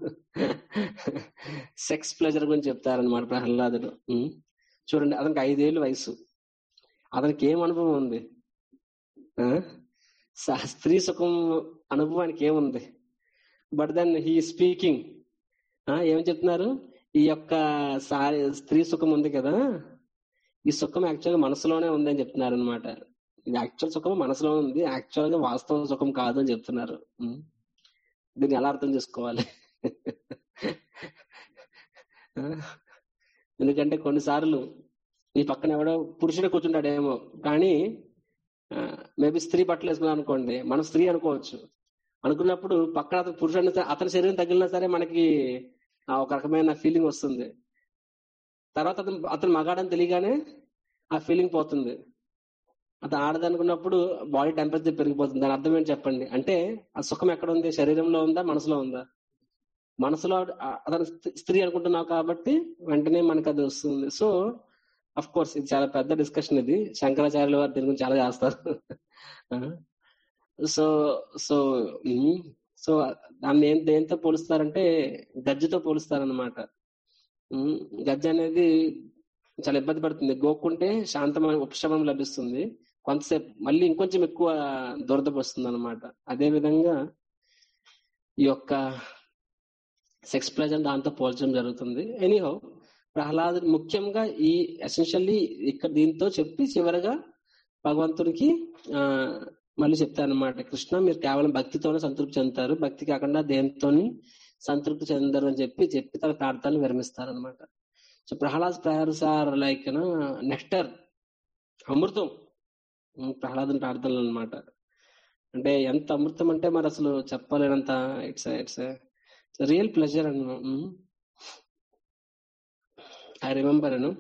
సెక్స్ ప్లెజర్ గురించి చెప్తారనమాట ప్రహ్లాదుడు ఉమ్. చూడండి అతనికి ఐదేళ్ళు వయసు అతనికి ఏం అనుభవం ఉంది ఆ? స- స్త్రీ సుఖం అనుభవానికి ఏముంది బట్ దెన్ హీ స్పీకింగ్ ఏం చెప్తున్నారు ఈ యొక్క సారి స్త్రీ సుఖం ఉంది కదా ఈ సుఖం యాక్చువల్ గా మనసులోనే ఉంది అని చెప్తున్నారు అనమాట ఇది యాక్చువల్ సుఖం మనసులో ఉంది యాక్చువల్ గా వాస్తవ సుఖం కాదు అని చెప్తున్నారు ఉం. దీన్ని ఎలా అర్థం చేసుకోవాలి ఆ? ఎందుకంటే కొన్నిసార్లు ఈ పక్కన ఎవడో పురుషుడు కూర్చుంటాడేమో కానీ మేబీ స్త్రీ బట్టలు వేసుకున్నాం అనుకోండి మనం స్త్రీ అనుకోవచ్చు అనుకున్నప్పుడు పక్కన అతను పురుషుడు అతని శరీరం తగిలినా సరే మనకి ఆ ఒక రకమైన ఫీలింగ్ వస్తుంది తర్వాత అతను అతను మగాడని తెలియగానే ఆ ఫీలింగ్ పోతుంది అతను ఆడదనుకున్నప్పుడు బాడీ టెంపరేచర్ పెరిగిపోతుంది దాని అర్థం ఏంటి చెప్పండి అంటే ఆ సుఖం ఎక్కడ ఉంది శరీరంలో ఉందా మనసులో ఉందా మనసులో ఆ- అతను స్త్రీ- స్త్రీ అనుకుంటున్నావు కాబట్టి వెంటనే మనకు అది వస్తుంది సో అఫ్ కోర్స్ ఇది చాలా పెద్ద డిస్కషన్ ఇది శంకరాచార్యుల వారు దీని గురించి చాలా చేస్తారు సో సో ఉమ్, సో దాన్ని ఏం దేంతో పోలుస్తారంటే గజ్జతో పోలుస్తారనమాట గజ్జ అనేది చాలా ఇబ్బంది పడుతుంది గోక్కుంటే శాంతమైన ఉపశమనం లభిస్తుంది కొంతసేపు మళ్ళీ ఇంకొంచెం ఎక్కువ దురద వస్తుంది అనమాట అదే విధంగా ఈ యొక్క సెక్స్ ప్లెజర్ దాంతో పోల్చడం జరుగుతుంది ఎనీహో ప్రహ్లాదు ముఖ్యంగా ఈ ఎసెన్షియల్లీ ఇక్కడ దీంతో చెప్పి చివరగా భగవంతునికి ఆ మళ్ళీ చెప్తారనమాట కృష్ణ మీరు కేవలం భక్తితోనే సంతృప్తి చెందుతారు భక్తి కాకుండా దేనితోని సంతృప్తి చెందరు అని చెప్పి చెప్పి తన ప్రార్థనలు విరమిస్తారనమాట so Prahlad prayers are like nectar అమృతం ఉమ్, ప్రహ్లాదుని ప్రార్థనలు అనమాట అంటే ఎంత అమృతం అంటే మరి అసలు చెప్పలేనంత ఇట్స్ ఇట్స్ రియల్ ప్లెజర్ అన్న ఐ రిమెంబర్ అను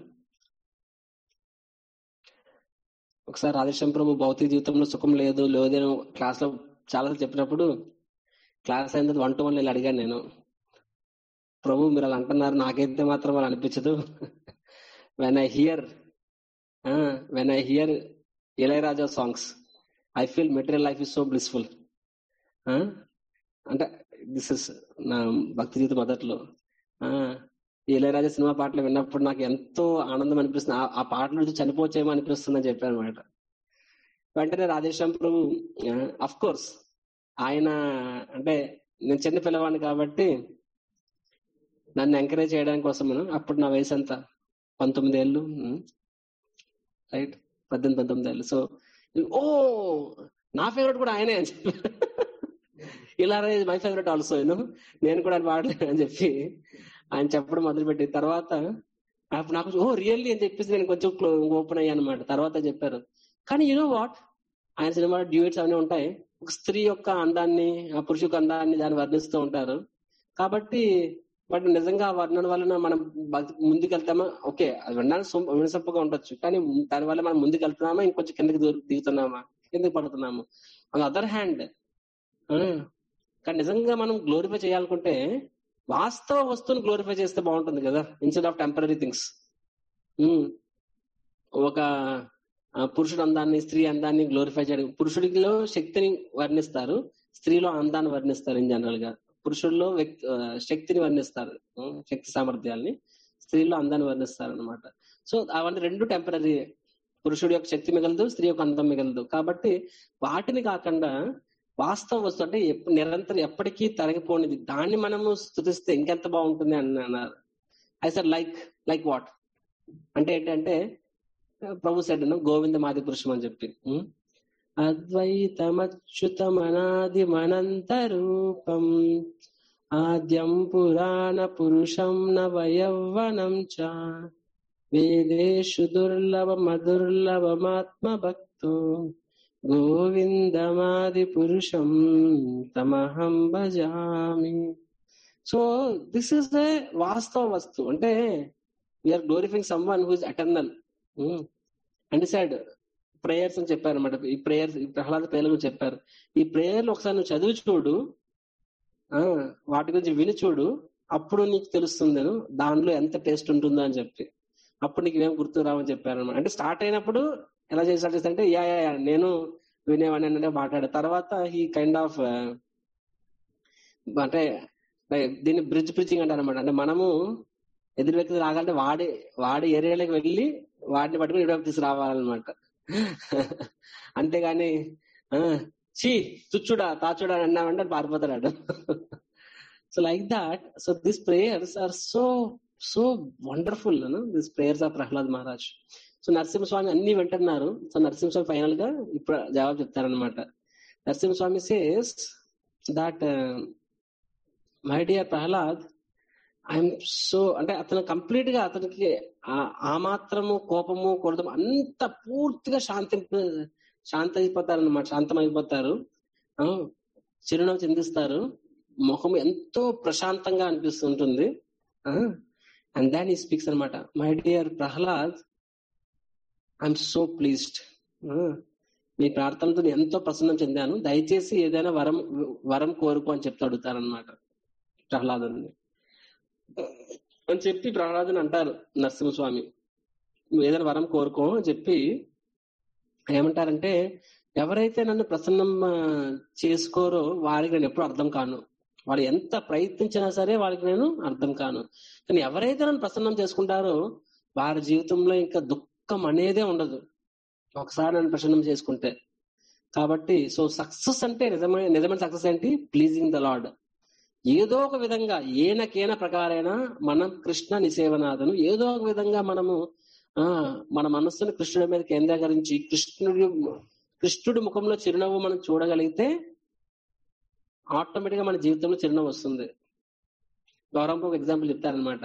ఒకసారి రాధేశ్యాం ప్రభు భౌతిక జీవితంలో సుఖం లేదు లేదని క్లాస్ లో చాలా చెప్పినప్పుడు క్లాస్ అయిన వన్ టు వన్ వెళ్ళి అడిగాను నేను ప్రభు మీరు అలా అంటున్నారు నాకైతే మాత్రం అలా అనిపించదు when I hear when I hear Ilaiyaraaja songs I feel material life is so blissful అంటే దిస్ ఇస్ నా భక్తి జీవితం మొదట్లో ఆ, ఈ ఇళయరాజా సినిమా పాటలు విన్నప్పుడు నాకు ఎంతో ఆనందం అనిపిస్తుంది ఆ- ఆ పాటల నుంచి చనిపోవచ్చేమో అనిపిస్తుంది అని చెప్పాను అనమాట వెంటనే రాధేశ్యాం ప్రభు అఫ్ కోర్స్ ఆయన అంటే నేను చిన్న పిల్లవాడిని కాబట్టి నన్ను ఎంకరేజ్ చేయడానికి కోసము అప్పుడు నా వయసు ఎంత పంతొమ్మిది ఏళ్ళు రైట్ పద్దెనిమిది పంతొమ్మిది ఏళ్ళు సో ఓ నా ఫేవరెట్ కూడా ఆయనే అని చెప్పి ఇలా మై ఫేవరెట్ ఆల్సో నేను కూడా ఆయన పాడలేను అని చెప్పి ఆయన చెప్పడం మొదలుపెట్టి తర్వాత అప్పుడు నాకు ఓ రియల్లీ అని చెప్పేసి నేను కొంచెం ఓపెన్ అయ్యాను అనమాట తర్వాత చెప్పారు కానీ యూనో వాట్ ఆయన సినిమా డ్యూయట్స్ అవన్నీ ఉంటాయి ఒక స్త్రీ యొక్క అందాన్ని ఆ పురుష యొక్క అందాన్ని దాన్ని వర్ణిస్తూ ఉంటారు కాబట్టి బట్ నిజంగా ఆ వర్ణన వలన మనం బతి- ముందుకెళ్తామా ఓకే అది వినడానికి సొం- వినసొంపుగా ఉండొచ్చు కానీ దాని వల్ల మనం ముందుకు వెళ్తున్నామా ఇంకొంచెం కిందకి దూర- దిగుతున్నామా కిందకి పడుతున్నాము ఆన్ అదర్ హ్యాండ్ కానీ నిజంగా మనం గ్లోరిఫై చేయాలనుకుంటే వాస్తవ వస్తువుని గ్లోరిఫై చేస్తే బాగుంటుంది కదా ఇన్స్టెడ్ ఆఫ్ టెంపరీ థింగ్స్ ఒక ఆ, పురుషుడు అందాన్ని స్త్రీ అందాన్ని గ్లోరిఫై చేయడం పురుషుడిలో శక్తిని వర్ణిస్తారు స్త్రీలో అందాన్ని వర్ణిస్తారు ఇన్ జనరల్ గా పురుషుల్లో వ్యక్తి ఆ, శక్తిని వర్ణిస్తారు ఉమ్, శక్తి సామర్థ్యాల్ని స్త్రీలో అందాన్ని వర్ణిస్తారు అనమాట సో అవన్నీ రెండు టెంపరీ పురుషుడి యొక్క శక్తి మిగలదు స్త్రీ యొక్క అందం మిగలదు కాబట్టి వాటిని కాకుండా వాస్తవ వస్తువు అంటే ఎప్ప- నిరంతరం ఎప్పటికీ తరగిపోనిది దాన్ని మనము స్థుతిస్తే ఇంకెంత బాగుంటుంది అని అన్నారు I sir like like what అంటే ఏంటంటే ప్రభు సెడ్ గోవింద మాది పురుషం అని చెప్పి ఉమ్. అద్వైతమచ్యుతమనాది మనంత రూపం ఆద్యం పురాణ పురుషం నవయౌవనం చ వేదేషు దుర్లభమదుర్లభమాత్మ భక్తో గోవిందమాది పురుషం తమహం భజామి సో దిస్ ఇస్ ద వాస్తవ వస్తు అంటే we are glorifying some one who is eternal and side prayers అని చెప్పారు అనమాట ఈ ప్రేయర్స్ ప్రహ్లాద ప్రేయర్ల గురించి చెప్పారు ఈ ప్రేయర్లు ఒకసారి నువ్వు చదివి చూడు ఆ వాటి గురించి విని చూడు అప్పుడు నీకు తెలుస్తుంది దానిలో ఎంత టేస్ట్ ఉంటుందో అని చెప్పి అప్పుడు నీకు ఏం గుర్తు రావని చెప్పారు అనమాట అంటే స్టార్ట్ అయినప్పుడు ఎలా చేసి స్టార్ట్ చేస్తే యా యా యా, నేను వినేవాడిని అంటే మాట్లాడే తర్వాత ఈ కైండ్ ఆఫ్ అంటే like దీన్ని బ్రిడ్జ్ బ్రిడ్జింగ్ అంటారు అనమాట అంటే మనము ఎదురు వ్యక్తి రాగాలంటే వాడి వాడి ఏరియాలోకి వెళ్ళి వాడిని పట్టుకుని ఇటువైపు తీసుకురావాలన్నమాట అంతేగాని ఆ, చీ చుచ్చుడా తాచుడా అని అన్నామంటే వాడు పారిపోతాడు so like that so this prayers are so so wonderful this prayers of Prahlad Maharaj so Narasimhaswami అన్ని వింటున్నారు సో నరసింహస్వామి ఫైనల్ గా ఇప్పుడు జవాబు చెప్తారనమాట Narasimhaswami says that my dear Prahlad I'm so అంటే అతను కంప్లీట్ గా అతనికి ఆ- ఆ మాత్రము కోపము కొడతం అంత పూర్తిగా శాంతి శాంత అయిపోతారు అనమాట శాంతం అయిపోతారు ఆ, చిరునవ్వు చిందిస్తారు ముఖం ఎంతో ప్రశాంతంగా అనిపిస్తుంటుంది అండ్ దాన్ ఈ స్పీక్స్ అనమాట my dear Prahlad I'm so pleased మీ ప్రార్థనతో నేను ఎంతో ప్రసన్నం చెందాను దయచేసి ఏదైనా వరం వరం కోరుకో అని చెప్తూ అడుగుతారనమాట ప్రహ్లాదుని అని చెప్పి ప్రహ్లాదుని అంటారు నరసింహస్వామి నువ్వు ఏదైనా వరం కోరుకో అని చెప్పి ఏమంటారంటే ఎవరైతే నన్ను ప్రసన్నం ఆ, చేసుకోరో వారికి నేను ఎప్పుడు అర్థం కాను వాళ్ళు ఎంత ప్రయత్నించినా సరే వాళ్ళకి నేను అర్థం కాను కానీ ఎవరైతే నన్ను ప్రసన్నం చేసుకుంటారో వారి జీవితంలో ఇంకా దుఃఖం అనేదే ఉండదు ఒకసారి నన్ను ప్రసన్నం చేసుకుంటే కాబట్టి సో సక్సెస్ అంటే నిజమైన నిజమైన సక్సెస్ ఏంటి ప్లీజింగ్ ద లార్డ్ ఏదో ఒక విధంగా ఏనకేన ప్రకారైన మనం కృష్ణ నిసేవనాథను ఏదో ఒక విధంగా మనము ఆ మన మనస్సును కృష్ణుడి మీద కేంద్రీకరించి కృష్ణుడి కృష్ణుడి ముఖంలో చిరునవ్వు మనం చూడగలిగితే ఆటోమేటిక్ గా మన జీవితంలో చిరునవ్వు వస్తుంది గౌరవం ఒక ఎగ్జాంపుల్ చెప్తారనమాట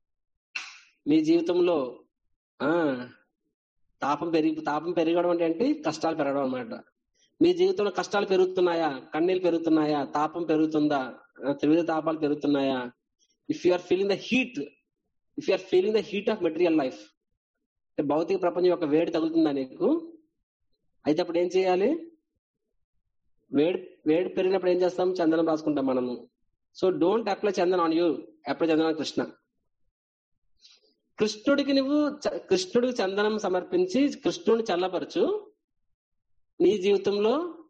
మీ జీవితంలో ఆ తాపం పెరిగి తాపం పెరగడం అంటే ఏంటి కష్టాలు పెరగడం అన్నమాట మీ జీవితంలో కష్టాలు పెరుగుతున్నాయా కన్నీళ్ళు పెరుగుతున్నాయా తాపం పెరుగుతుందా ఆ, త్రివిధ తాపాలు పెరుగుతున్నాయా if you are feeling the heat if you are feeling the heat of material life భౌతిక ప్రపంచం యొక్క వేడి తగులుతుందా నీకు అయితే అప్పుడు ఏం చేయాలి వేడి వేడి పెరిగినప్పుడు ఏం చేస్తాం చందనం రాసుకుంటాం మనము so don't apply chandan on you apply chandan on Krishna కృష్ణుడికి నువ్వు చ- కృష్ణుడికి చందనం సమర్పించి కృష్ణుడిని చల్లపరచు నీ జీవితంలో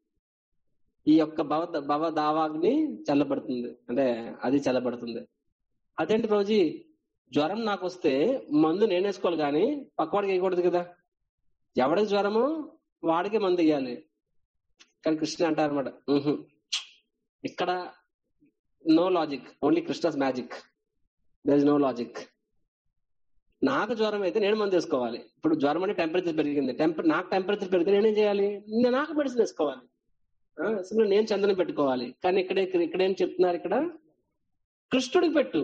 ఈ యొక్క భవ భవ దావాగ్ని చల్లబడుతుంది అంటే అది చల్లబడుతుంది అదేంటి ప్రభుజీ జ్వరం నాకు వస్తే మందు నేను వేసుకోవాలి కానీ పక్కవాడికి వేయకూడదు కదా ఎవడికి జ్వరమో వాడికి మందు ఇవ్వాలి కానీ కృష్ణ అంటారు అనమాట ఇక్కడ no logic only Krishna's magic there is no logic నాకు జ్వరం అయితే నేను మందు వేసుకోవాలి ఇప్పుడు జ్వరం అంటే టెంపరేచర్ పెరిగింది టెంపర్ నాకు టెంపరేచర్ పెరిగితే నేనేం చేయాలి నేను నాకు మెడిసిన్ వేసుకోవాలి ఆ, అసలు నేను చందనం పెట్టుకోవాలి కానీ ఇక్కడ ఇక్కడ ఏం చెప్తున్నారు ఇక్కడ కృష్ణుడికి పెట్టు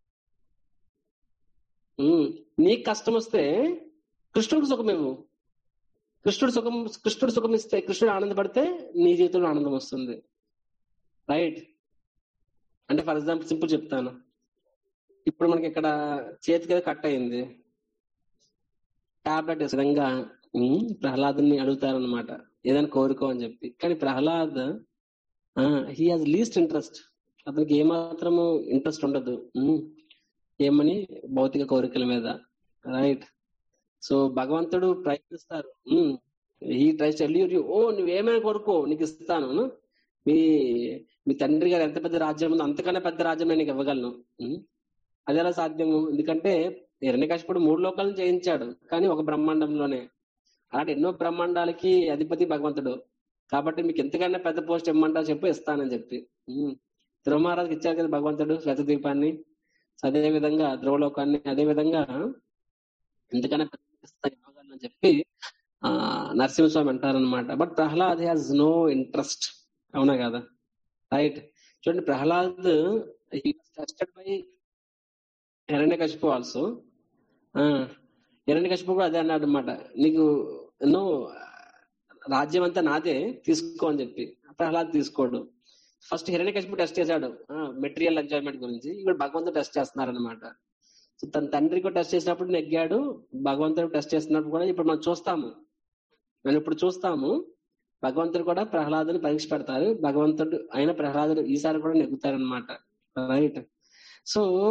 ఉమ్, నీకు కష్టం వస్తే కృష్ణుడికి సుఖం ఇవ్వు కృష్ణుడు సుఖం కృష్ణుడు సుఖం ఇస్తే కృష్ణుడు ఆనందపడితే నీ జీవితంలో ఆనందం వస్తుంది రైట్ అంటే ఫర్ ఎగ్జాంపుల్ సింపుల్ చెప్తాను ఇప్పుడు మనకి ఇక్కడ చేతికి ఏదో కట్ అయింది టాబ్లెట్ విధంగా ఉమ్, ప్రహ్లాదుని అడుగుతారనమాట ఏదైనా కోరుకో అని చెప్పి కానీ Prahlad he has least interest అతనికి ఏమాత్రము ఇంట్రెస్ట్ ఉండదు ఉమ్, ఏమని భౌతిక కోరికల మీద రైట్ సో భగవంతుడు ప్రయత్నిస్తారు ఈ ట్రై యూ ఓ నువ్వేమైనా కోరుకో నీకు ఇస్తాను మీ మీ తండ్రి గారు ఎంత పెద్ద రాజ్యం ఉందో అంతకన్నా పెద్ద రాజ్యం నేను నీకు ఇవ్వగలను ఉమ్, అది ఎలా సాధ్యము ఎందుకంటే హిరణ్యకశిపుడు మూడు లోకాలను జయించాడు కానీ ఒక బ్రహ్మాండంలోనే అలాంటి ఎన్నో బ్రహ్మాండాలకి అధిపతి భగవంతుడు కాబట్టి మీకు ఎంతకన్నా పెద్ద పోస్ట్ ఇమ్మంటా చెప్పు ఇస్తానని చెప్పి ఉమ్. ధ్రువ మహారాజుకి ఇచ్చారు కదా భగవంతుడు శ్వేతద్వీపాన్ని సో అదే విధంగా ధ్రువలోకాన్ని అదే విధంగా ఎందుకన్నా పెద్ద ఇస్తాను ఇవ్వగలను అని చెప్పి ఆ నరసింహస్వామి అంటారనమాట but Prahlad has no interest అవునా కదా రైట్ చూడండి Prahlad tested by Hiranyakashipu also Hiranyakashipu కూడా అదే అన్నాడు అనమాట నీకు ఎన్నో రాజ్యం అంతా నాదే తీసుకో అని చెప్పి ప్రహ్లాద్ తీసుకోడు ఫస్ట్ హిరణ్యకశిపు టెస్ట్ చేశాడు మెటీరియల్ ఎంజాయ్మెంట్ గురించి ఇక్కడ భగవంతుడు టెస్ట్ చేస్తున్నారు అనమాట సో తన తండ్రికి టెస్ట్ చేసినప్పుడు నెగ్గాడు భగవంతుడు టెస్ట్ చేస్తున్నప్పుడు కూడా ఇప్పుడు మనం చూస్తాము మనం ఇప్పుడు చూస్తాము భగవంతుడు కూడా ప్రహ్లాదుని పరీక్ష పెడతారు భగవంతుడు అయిన ప్రహ్లాదుడు ఈసారి కూడా నెగ్గుతారనమాట రైట్ సో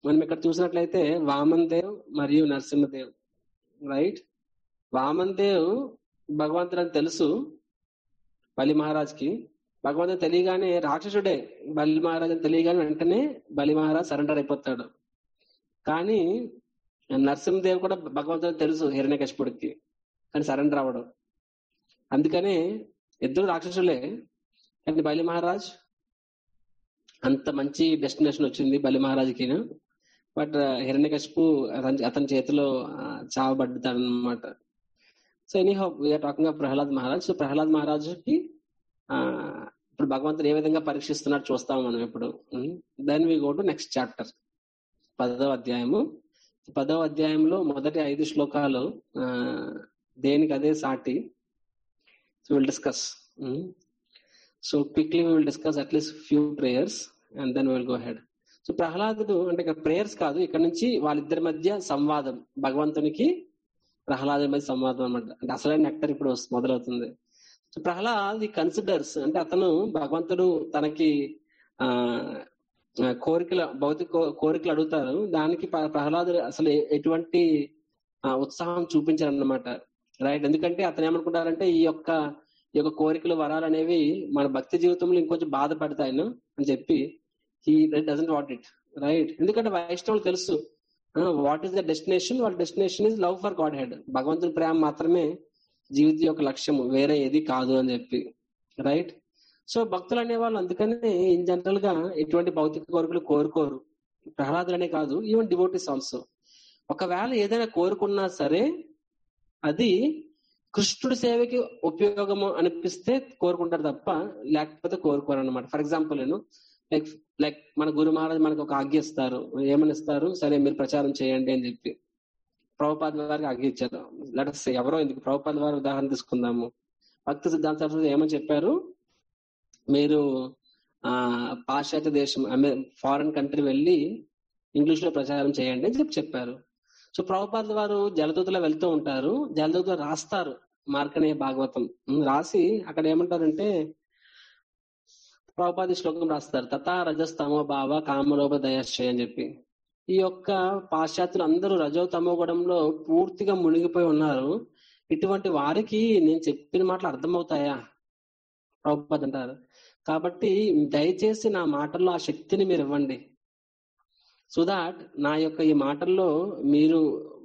మనం ఇక్కడ చూసినట్లయితే వామన్ దేవ్ మరియు నరసింహదేవ్ రైట్ వామన్ దేవ్ భగవంతుడు అని తెలుసు బలి మహారాజ్కి భగవంతుడు తెలియగానే రాక్షసుడే బలి మహారాజ్ అని తెలియగానే వెంటనే బలి మహారాజ్ సరెండర్ అయిపోతాడు కానీ నరసింహదేవ్ కూడా భగవంతుడు తెలుసు హిరణ్యకశిపుడికి కానీ సరెండర్ అవ్వడం అందుకనే ఇద్దరు రాక్షసులే కానీ బలి మహారాజ్ అంత మంచి డెస్టినేషన్ వచ్చింది బలి మహారాజ్కి బట్ హిరణ్యకశిపు అతని అతని చేతిలో చావబడ్డాడు అనమాట so any how we are talking of Prahlad Maharaj so Prahlad మహారాజ్కి ఆ ఇప్పుడు భగవంతుడు ఏ విధంగా పరీక్షిస్తున్నాడు చూస్తాము మనం ఇప్పుడు then we go to next chapter పదవ అధ్యాయము పదవ అధ్యాయంలో మొదటి ఐదు శ్లోకాలు ఆ దేనికి అదే సాటి so will discuss so quickly will discuss at least few prayers and then will go head so ప్రహ్లాదుడు అంటే ఇక్కడ ప్రేయర్స్ కాదు ఇక్కడ నుంచి వాళ్ళిద్దరి మధ్య సంవాదం భగవంతునికి ప్రహ్లాదు మధ్య సంవాదం అనమాట అంటే అసలైన నెక్టర్ ఇప్పుడు మొదలవుతుంది సో ప్రహ్లాద్ ఈ కన్సిడర్స్ అంటే అతను భగవంతుడు తనకి ఆ కోరికలు భౌతిక కోరికలు అడుగుతారు దానికి ప్రహ్లాదు అసలు ఎటువంటి ఉత్సాహం చూపించారు అన్నమాట రైట్ ఎందుకంటే అతను ఏమనుకుంటారంటే ఈ యొక్క ఈ యొక్క కోరికలు వరాలు అనేవి మన భక్తి జీవితంలో ఇంకొంచెం బాధపడతాయను అని చెప్పి he doesn't what it right ఎందుకంటే వైష్ణవులు తెలుసు వాట్ ఈస్ ద డెస్టినేషన్ వాళ్ళ destination is love for godhead భగవంతుని ప్రేమ మాత్రమే జీవిత యొక్క లక్ష్యం వేరే ఏది కాదు అని చెప్పి రైట్ సో భక్తులు అనేవాళ్ళు అందుకనే ఇన్ జనరల్ గా ఎటువంటి భౌతిక కోరికలు కోరుకోరు ప్రహ్లాదులనే కాదు ఈవెన్ డివోటీస్ ఆల్సో ఒకవేళ ఏదైనా కోరుకున్నా సరే అది కృష్ణుడి సేవకి ఉపయోగము అనిపిస్తే కోరుకుంటారు తప్ప లేకపోతే కోరుకోరు అనమాట ఫర్ ఎగ్జాంపుల్ నేను లైక్ లైక్ మన గురు మహారాజ్ మనకు ఒక ఆజ్ఞ ఇస్తారు ఏమని ఇస్తారు సరే మీరు ప్రచారం చేయండి అని చెప్పి ప్రభుపాద వారికి ఆజ్ఞ ఇచ్చారు లెటర్స్ ఎవరో ఎందుకు ప్రభుపాద వారి ఉదాహరణ తీసుకుందాము భక్తి సిద్ధాంత సరస్వతి ఏమని చెప్పారు మీరు ఆ పాశ్చాత్య దేశం ఫారెన్ కంట్రీ వెళ్ళి ఇంగ్లీష్ లో ప్రచారం చేయండి అని చెప్పి చెప్పారు సో ప్రభుపాద వారు జలదూతలో వెళ్తూ ఉంటారు జలదూతలో రాస్తారు మార్కనేయ భాగవతం రాసి అక్కడ ఏమంటారంటే ప్రభుపాది శ్లోకం రాస్తారు తథా రజస్తమో భావ కామలోభ దయాశ్చయ అని చెప్పి ఈ యొక్క పాశ్చాత్యులు అందరూ రజో తమో గుణంలో పూర్తిగా మునిగిపోయి ఉన్నారు ఇటువంటి వారికి నేను చెప్పిన మాటలు అర్థమవుతాయా ప్రభుపాద్ అంటారు కాబట్టి దయచేసి నా మాటల్లో ఆ శక్తిని మీరు ఇవ్వండి సో దాట్ నా యొక్క ఈ మాటల్లో మీరు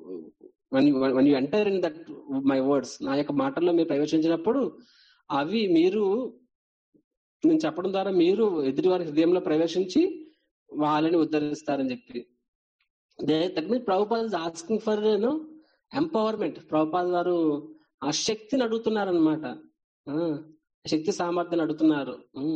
when you enter in that my words నా యొక్క మాటల్లో మీరు ప్రవేశించినప్పుడు అవి మీరు నేను చెప్పడం ద్వారా మీరు ఎదుటి వారి హృదయంలో ప్రవేశించి వాళ్ళని ఉద్ధరిస్తారని చెప్పి that means Prabhupad is asking for you know empowerment Prabhupad వారు ఆ శక్తిని అడుగుతున్నారు అనమాట శక్తి సామర్థ్యాన్ని అడుగుతున్నారు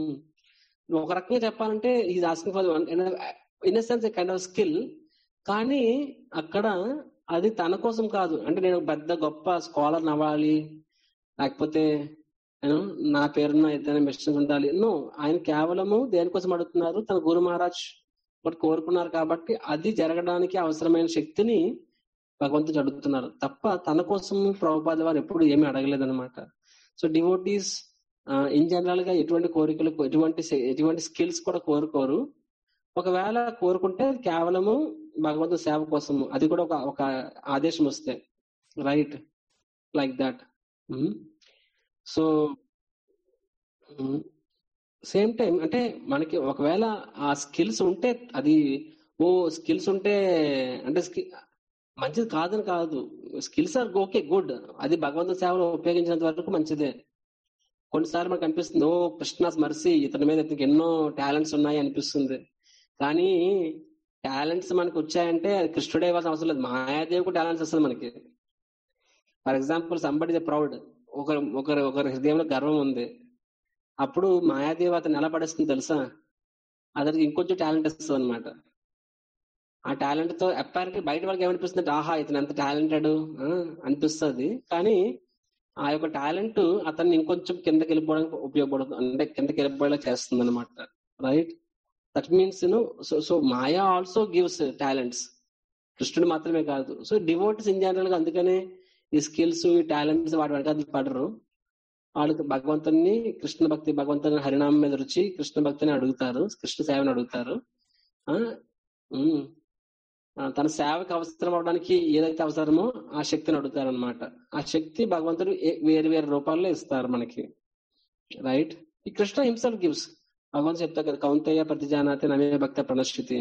ఒక రకంగా చెప్పాలంటే is asking for in sense kind of skill కానీ అక్కడ అది తన కోసం కాదు అంటే నేను పెద్ద గొప్ప స్కాలర్ అవ్వాలి లేకపోతే నా పేరున ఏదైనా మిషన్ ఉండాలి నో ఆయన కేవలము దేనికోసం అడుగుతున్నారు తన గురు మహారాజ్ ఒకటి కోరుకున్నారు కాబట్టి అది జరగడానికి అవసరమైన శక్తిని భగవంతుడు అడుగుతున్నారు తప్ప తన కోసం ప్రభుపాద వారు ఎప్పుడు ఏమీ అడగలేదన్నమాట సో డివోటీస్ ఇన్ జనరల్ గా ఎటువంటి కోరికలు ఎటువంటి ఎటువంటి స్కిల్స్ కూడా కోరుకోరు ఒకవేళ కోరుకుంటే కేవలము భగవంతు సేవ కోసము అది కూడా ఒక ఒక ఆదేశం వస్తే right like that so same time అంటే మనకి ఒకవేళ ఆ స్కిల్స్ ఉంటే అది ఓ స్కిల్స్ ఉంటే అంటే మంచిది కాదని కాదు స్కిల్స్ ఆర్ ఓకే గుడ్ అది భగవంతు సేవలో ఉపయోగించినంత వరకు మంచిదే కొన్నిసార్లు మనకు అనిపిస్తుంది ఓ కృష్ణాస్ మర్సీ ఇతని మీద ఇతనికి ఎన్నో టాలెంట్స్ ఉన్నాయి అనిపిస్తుంది కానీ టాలెంట్స్ మనకు వచ్చాయంటే కృష్ణుడే ఇవ్వాల్సిన అవసరం లేదు మాయాదేవికి టాలెంట్స్ వస్తుంది మనకి ఫర్ ఎగ్జాంపుల్ సంబడి ప్రౌడ్ ఒకరు ఒకరి ఒకరి హృదయంలో గర్వం ఉంది అప్పుడు మాయాదేవి అతను ఎలా పడేస్తుంది తెలుసా అతనికి ఇంకొంచెం టాలెంట్ ఇస్తుంది అనమాట ఆ టాలెంట్ తో అప్పారికి బయట వాళ్ళకి ఏమనిపిస్తుంది ఆహా ఇతను ఎంత టాలెంటెడ్ అనిపిస్తుంది కానీ ఆ యొక్క టాలెంట్ అతన్ని ఇంకొంచెం కిందకి వెళ్ళిపోవడానికి ఉపయోగపడుతుంది అంటే కిందకి వెళ్ళిపోయేలా చేస్తుంది అనమాట right that means you know so so maya also gives talents కృష్ణుడు మాత్రమే కాదు సో డివోట్స్ ఇన్ జనరల్ గా అందుకనే ఈ స్కిల్స్ ఈ టాలెంట్స్ వాటి వెనక పడరు వాళ్ళకి భగవంతుని కృష్ణ భక్తి భగవంతుని హరినామం మీద రుచి కృష్ణ భక్తిని అడుగుతారు కృష్ణ సేవని అడుగుతారు ఆ, తన సేవకు అవసరం అవడానికి ఏదైతే అవసరమో ఆ శక్తిని అడుగుతారనమాట ఆ శక్తి భగవంతుడు ఏ- వేరు వేరు రూపాల్లో ఇస్తారు మనకి రైట్ ఈ కృష్ణ హింసల్ గివ్స్ భగవంతుడు చెప్తారు కదా కౌంతయ్య ప్రతిజానాతి నమే భక్త ప్రణశ్రుతి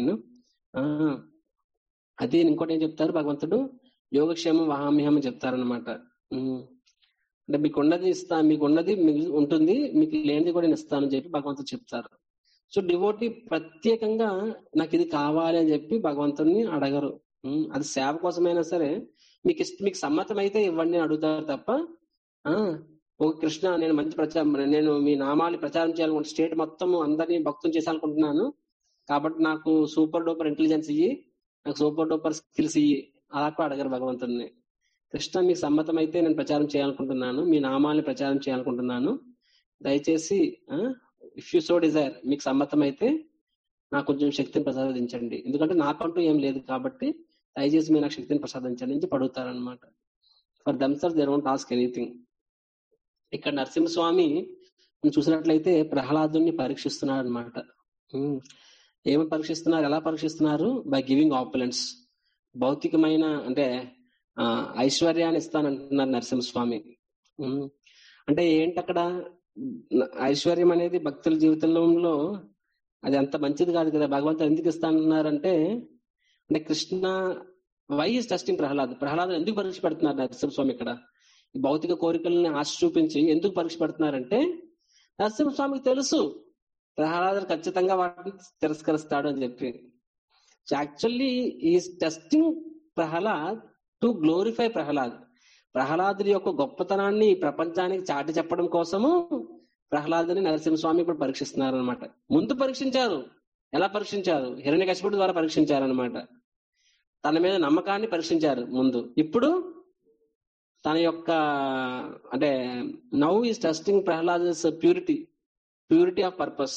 అది ఇంకోటి ఏం చెప్తారు భగవంతుడు యోగక్షేమం వహామ్యహం చెప్తారనమాట అంటే మీకు ఉన్నది ఇస్తా మీకు ఉన్నది మిగిలి ఉంటుంది మీకు లేనిది కూడా నేను ఇస్తానని చెప్పి భగవంతుడు చెప్తారు సో డివోటీ ప్రత్యేకంగా నాకు ఇది కావాలి అని చెప్పి భగవంతుడిని అడగరు ఉమ్, అది సేవ కోసమైనా సరే మీకు ఇష్ట మీకు సమ్మతం అయితే ఇవ్వండి అని అడుగుతారు తప్ప ఆ ఓ కృష్ణ నేను మంచి ప్రచారం నేను మీ నామాన్ని ప్రచారం చేయాలనుకుంటే స్టేట్ మొత్తం అందరినీ భక్తులు చేయాలనుకుంటున్నాను కాబట్టి నాకు సూపర్ డూపర్ ఇంటెలిజెన్స్ ఇయ్యి నాకు సూపర్ డూపర్ స్కిల్స్ ఇయ్యి అలా కూడా అడగరు భగవంతుడిని కృష్ణ మీకు సమ్మతం అయితే నేను ప్రచారం చేయాలనుకుంటున్నాను మీ నామాల్ని ప్రచారం చేయాలనుకుంటున్నాను దయచేసి ఇఫ్ యూ సో డిజైర్ మీకు సమ్మతం అయితే నాకు కొంచెం శక్తిని ప్రసాదించండి ఎందుకంటే నాకంటూ ఏం లేదు కాబట్టి దయచేసి మీరు నాకు శక్తిని ప్రసాదించండి నుంచి పడుగుతారనమాట for themselves they don't ask anything ఇక్కడ నరసింహస్వామి మనం చూసినట్లయితే ప్రహ్లాదుని పరీక్షిస్తున్నాడు అనమాట ఏమి పరీక్షిస్తున్నారు ఎలా పరీక్షిస్తున్నారు బై గివింగ్ ఆపులెంట్స్ భౌతికమైన అంటే ఆ, ఐశ్వర్యాన్ని ఇస్తానంటున్నారు నరసింహస్వామి ఉమ్. అంటే ఏంటి అక్కడ ఐశ్వర్యం అనేది భక్తుల జీవితంలో అది అంత మంచిది కాదు కదా భగవంతుడు ఎందుకు ఇస్తానంటున్నారంటే అంటే Krishna why is testing Prahlad Prahlad ఎందుకు పరీక్ష పెడుతున్నారు నరసింహస్వామి ఇక్కడ ఈ భౌతిక కోరికల్ని ఆశ చూపించి ఎందుకు పరీక్ష పెడుతున్నారంటే నరసింహస్వామికి తెలుసు ప్రహ్లాదుడు ఖచ్చితంగా వాటిని తిరస్కరిస్తాడు అని చెప్పి so actually is testing Prahlad to glorify Prahlad ప్రహ్లాదుడి యొక్క గొప్పతనాన్ని ఈ ప్రపంచానికి చాటి చెప్పడం కోసము ప్రహ్లాదుని నరసింహస్వామి ఇప్పుడు పరీక్షిస్తున్నారు అనమాట ముందు పరీక్షించారు ఎలా పరీక్షించారు హిరణ్య ద్వారా పరీక్షించారు అనమాట తన మీద నమ్మకాన్ని పరీక్షించారు ముందు ఇప్పుడు తన యొక్క అంటే now is testing Prahlad purity purity of purpose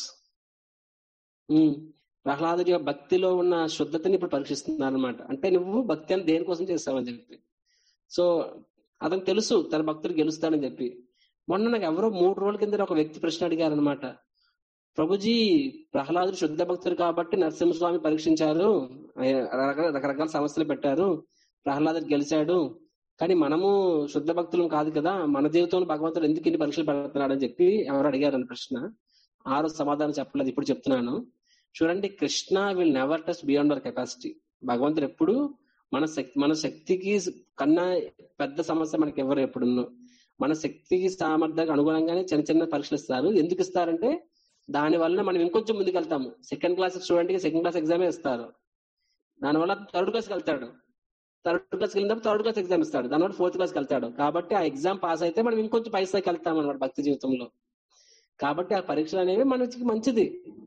ప్రహ్లాదుడి యొక్క భక్తిలో ఉన్న శుద్ధతని ఇప్పుడు పరీక్షిస్తున్నారు అనమాట అంటే నువ్వు భక్తి అని దేనికోసం చేస్తావని చెప్పి సో అతనికి తెలుసు తన భక్తుడు గెలుస్తాడని చెప్పి మొన్న నాకు ఎవరో మూడు రోజుల కింద ఒక వ్యక్తి ప్రశ్న అడిగారు అనమాట ప్రభుజీ ప్రహ్లాదుడు శుద్ధ భక్తుడు కాబట్టి నరసింహస్వామి పరీక్షించారు ఆయన రకరకాల రకరకాల సమస్యలు పెట్టారు ప్రహ్లాదుడు గెలిచాడు కానీ మనము శుద్ధ భక్తులం కాదు కదా మన జీవితంలో భగవంతుడు ఎందుకు ఇన్ని పరీక్షలు పెడుతున్నాడు అని చెప్పి ఎవరు అడిగారు అని ప్రశ్న ఆ రోజు సమాధానం చెప్పలేదు ఇప్పుడు చెప్తున్నాను చూడండి Krishna will never test beyond our capacity భగవంతుడు ఎప్పుడు మన శక్తి మన శక్తికి కన్నా పెద్ద సమస్య మనకి ఎవరు ఎప్పుడు మన శక్తికి సామర్థ్యానికి అనుగుణంగానే చిన్న చిన్న పరీక్షలు ఇస్తారు ఎందుకు ఇస్తారంటే దాని వల్ల మనం ఇంకొంచెం ముందుకు వెళ్తాము సెకండ్ క్లాస్ స్టూడెంట్ కి సెకండ్ క్లాస్ ఎగ్జామే ఇస్తారు దానివల్ల థర్డ్ క్లాస్కి వెళ్తాడు థర్డ్ క్లాస్కి వెళ్ళినప్పుడు థర్డ్ క్లాస్ ఎగ్జామ్ ఇస్తాడు దానివల్ల ఫోర్త్ క్లాస్కి వెళ్తాడు కాబట్టి ఆ ఎగ్జామ్ పాస్ అయితే మనం ఇంకొంచెం పైసాకి వెళ్తాం అనమాట భక్తి జీవితంలో కాబట్టి ఆ పరీక్షలు అనేవి మనకి మంచిది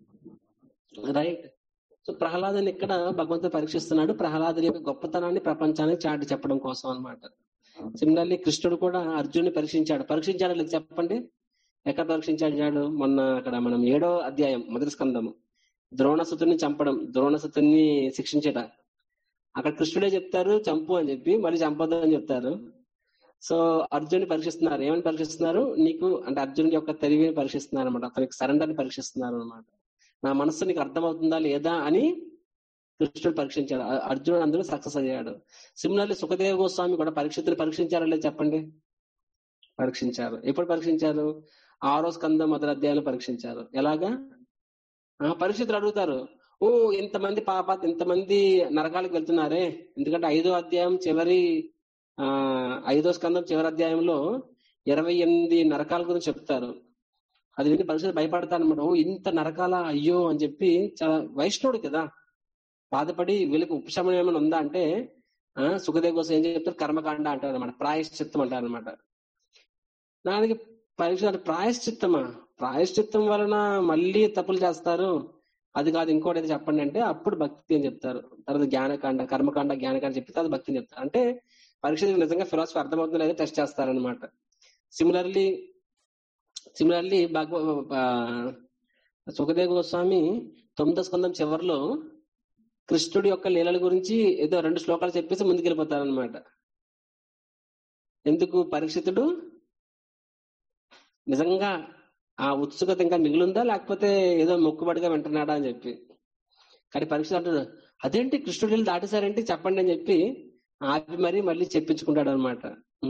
రైట్ సో ప్రహ్లాదుని ఇక్కడ భగవంతుడు పరీక్షిస్తున్నాడు ప్రహ్లాదుని యొక్క గొప్పతనాన్ని ప్రపంచానికి చాటి చెప్పడం కోసం అన్నమాట సిమిలర్లీ కృష్ణుడు కూడా అర్జునుని పరీక్షించాడు పరీక్షించాడు లేదు చెప్పండి ఎక్కడ పరీక్షించాడు మొన్న అక్కడ మనం ఏడో అధ్యాయం మొదటి స్కందము ద్రోణసుతుని చంపడం ద్రోణసుతుని శిక్షించట అక్కడ కృష్ణుడే చెప్తారు చంపు అని చెప్పి మళ్ళీ చంపొద్దు అని చెప్తారు సో అర్జున్ని పరీక్షిస్తున్నారు ఏమని పరీక్షిస్తున్నారు నీకు అంటే అర్జునుడి యొక్క తెలివిని పరీక్షిస్తున్నారు అనమాట అతనికి సరెండర్ ని పరీక్షిస్తున్నారు అనమాట నా మనస్సు నీకు అర్థమవుతుందా లేదా అని కృష్ణుడు పరీక్షించాడు అ- అర్జునుడు అందులో సక్సెస్ అయ్యాడు సిమిలర్లీ సుఖదేవ గోస్వామి కూడా పరీక్షితులు పరీక్షించారా లేదు చెప్పండి పరీక్షించారు ఎప్పుడు పరీక్షించారు ఆరో స్కందం మొదటి అధ్యాయంలో పరీక్షించారు ఎలాగా ఆ పరీక్షితులు అడుగుతారు ఓ ఇంతమంది పాప ఇంతమంది నరకాలకు వెళ్తున్నారే ఎందుకంటే ఐదో అధ్యాయం చివరి ఆ ఐదో స్కందం చివరి అధ్యాయంలో ఇరవై ఎనిమిది నరకాల గురించి చెప్తారు అది విని పరిస్థితి భయపడతారు అనమాట ఓ ఇంత నరకాల అయ్యో అని చెప్పి చాలా వైష్ణవుడు కదా బాధపడి వీళ్ళకి ఉపశమనం ఏమైనా ఉందా అంటే ఆ సుఖదేవ్ కోసం ఏం చెప్తారు కర్మకాండ అంటారు అనమాట ప్రాయశ్చిత్తం అంటారు అనమాట దానికి పరీక్ష అంటే ప్రాయశ్చిత్తమా ప్రాయశ్చిత్తం వలన మళ్ళీ తప్పులు చేస్తారు అది కాదు ఇంకోటి ఏదో చెప్పండి అంటే అప్పుడు భక్తి అని చెప్తారు తర్వాత జ్ఞానకాండ కర్మకాండ జ్ఞానకాండ చెప్పి తర్వాత భక్తి అని చెప్తారు అంటే పరీక్ష నిజంగా ఫిలాసఫీ అర్థమవుతుందో లేదో టెస్ట్ చేస్తారనమాట సిమిలర్లీ సిమిలర్లీ భగవ ఆ, సుఖదేవ్ గోస్వామి తొమ్మిదో స్కందం చివరిలో కృష్ణుడి యొక్క లీలల గురించి ఏదో రెండు శ్లోకాలు చెప్పేసి ముందుకెళ్ళిపోతారనమాట ఎందుకు పరీక్షితుడు నిజంగా ఆ ఉత్సుకత ఇంకా మిగిలిందా లేకపోతే ఏదో మొక్కుబడిగా వింటున్నాడా అని చెప్పి కానీ పరీక్ష అంటాడు అదేంటి కృష్ణుడు వెళ్ళి దాటేశారేంటి చెప్పండి అని చెప్పి ఆపి మరీ మళ్ళీ చెప్పించుకుంటాడు అనమాట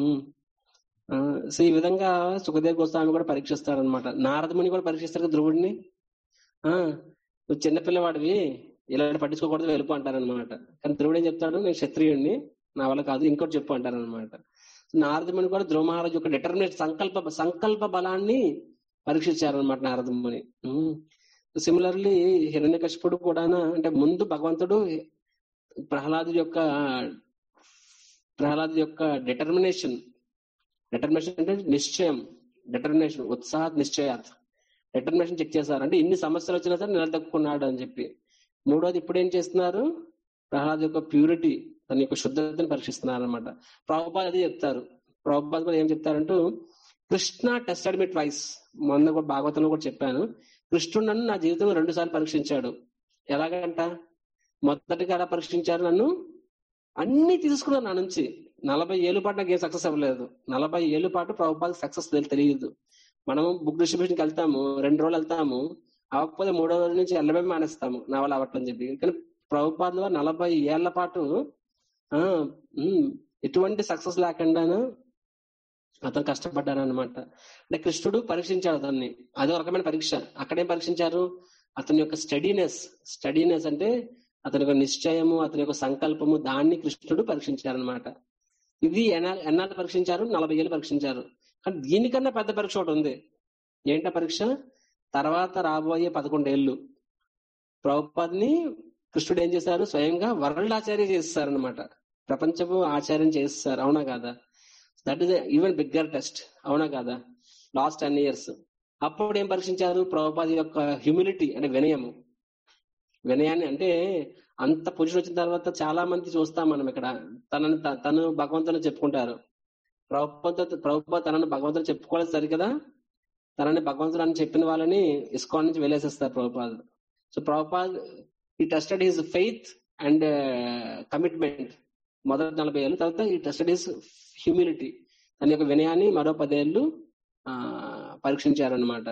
సో ఈ విధంగా సుఖదేవ్ గోస్వామి కూడా పరీక్షిస్తారనమాట నారదముని కూడా పరీక్షిస్తారు కదా ధ్రువుడిని ఆ నువ్వు చిన్నపిల్లవాడివి ఇలాంటి పట్టించుకోకూడదు వెళ్ళిపో అంటారనమాట కానీ ధ్రువుడు ఏం చెప్తాడు నేను క్షత్రియుడిని నా వల్ల కాదు ఇంకోటి చెప్పు అంటారనమాట నారదముని కూడా ధ్రువ మహారాజు యొక్క డిటర్మినేట్ సంకల్ప సంకల్ప బలాన్ని పరీక్షించారనమాట నారదముని సిమిలర్లీ హిరణ్యకశిపుడు కూడా అంటే ముందు భగవంతుడు ప్రహ్లాదు యొక్క ప్రహ్లాదు యొక్క డిటర్మినేషన్ డిటర్మినేషన్ అంటే నిశ్చయం డిటర్మినేషన్ ఉత్సాహ నిశ్చయాత్ డిటర్మినేషన్ చెక్ చేశారు అంటే ఇన్ని సమస్యలు వచ్చినా సరే నిలదొక్కున్నాడు అని చెప్పి మూడోది ఇప్పుడు ఏం చేస్తున్నారు ప్రహ్లాద్ యొక్క ప్యూరిటీ తన యొక్క శుద్ధతని పరీక్షిస్తున్నారు అనమాట ప్రభుపాద్ అది చెప్తారు ప్రభుపాద్ కూడా ఏం చెప్తారంటూ కృష్ణ టెస్టెడ్ మీ ట్వైస్ మొన్న కూడా భాగవతంలో కూడా చెప్పాను కృష్ణుడు నన్ను నా జీవితంలో రెండు సార్లు పరీక్షించాడు ఎలాగంట మొదటిగా ఎలా పరీక్షించారు నన్ను అన్ని తీసుకున్నాను నా నుంచి నలభై ఏళ్ళ పాటు నాకు ఏం సక్సెస్ అవ్వలేదు నలభై ఏళ్ళ పాటు ప్రభుపాద్ సక్సెస్ తెలియదు మనం బుక్ డిస్ట్రిబ్యూషన్కి వెళ్తాము రెండు రోజులు వెళ్తాము అవ్వకపోతే మూడో రోజు నుంచి వెళ్ళమే మానేస్తాము నా వల్ల అవ్వట్లని చెప్పి కానీ ప్రభుపాదులు నలభై ఏళ్ల పాటు ఆ ఎటువంటి సక్సెస్ లేకుండాను అతను కష్టపడ్డారు అనమాట అంటే కృష్ణుడు పరీక్షించాడు అతన్ని అదే రకమైన పరీక్ష అక్కడేం పరీక్షించారు అతని యొక్క స్టడీనెస్ స్టడీనెస్ అంటే అతని యొక్క నిశ్చయము అతని యొక్క సంకల్పము దాన్ని కృష్ణుడు పరీక్షించారనమాట ఇది ఎన్నా- ఎన్నాళ్ళు పరీక్షించారు నలభై ఏళ్ళు పరీక్షించారు కానీ దీనికన్నా పెద్ద పరీక్ష ఒకటి ఉంది ఏంట పరీక్ష తర్వాత రాబోయే పదకొండేళ్లు ప్రభుపాద్ని కృష్ణుడు ఏం చేశారు స్వయంగా వరల్డ్ ఆచార్య చేస్తారు అనమాట ప్రపంచపు ఆచార్యం చేస్తారు అవునా కాదా that is even bigger test అవునా కాదా లాస్ట్ టెన్ ఇయర్స్ అప్పుడు ఏం పరీక్షించారు ప్రభుపాది యొక్క హ్యూమిలిటీ అంటే వినయము వినయాన్ని అంటే అంత పొజిషన్ వచ్చిన తర్వాత చాలా మంది చూస్తాం మనం ఇక్కడ తనని త- తను భగవంతుని చెప్పుకుంటారు ప్రభుత్వ ప్రభుత్వ తనను భగవంతుని చెప్పుకోలేదు సరి కదా తనని భగవంతుడు అని చెప్పిన వాళ్ళని ఇస్కాన్ నుంచి వెళ్ళేసేస్తారు Prabhupad so Prabhupad he tested his faith and commitment మొదటి నలభై ఏళ్ళు తర్వాత ఈ టెస్టెడ్ హిస్ హ్యూమిలిటీ తన యొక్క వినయాన్ని మరో పదేళ్ళు ఆ, పరీక్షించారనమాట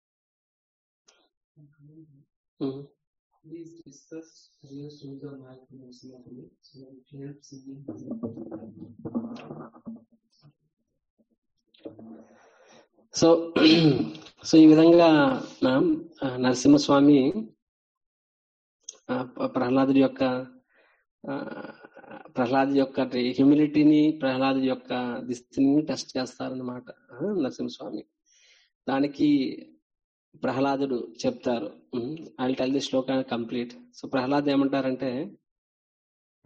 um. Please discuss reduce user maximum slowly so that it helps in so so ఈ విధంగా ఆ, నరసింహస్వామి ఆ, ప- ప్రహ్లాదుడి యొక్క ఆ, ప్రహ్లాదు యొక్క హ్యూమిలిటీని ప్రహ్లాదు యొక్క దిస్తుని టెస్ట్ చేస్తారనమాట నరసింహస్వామి దానికి ప్రహ్లాదుడు చెప్తారు I tell the shloka complete so Prahlad ఏమంటారంటే ఆ,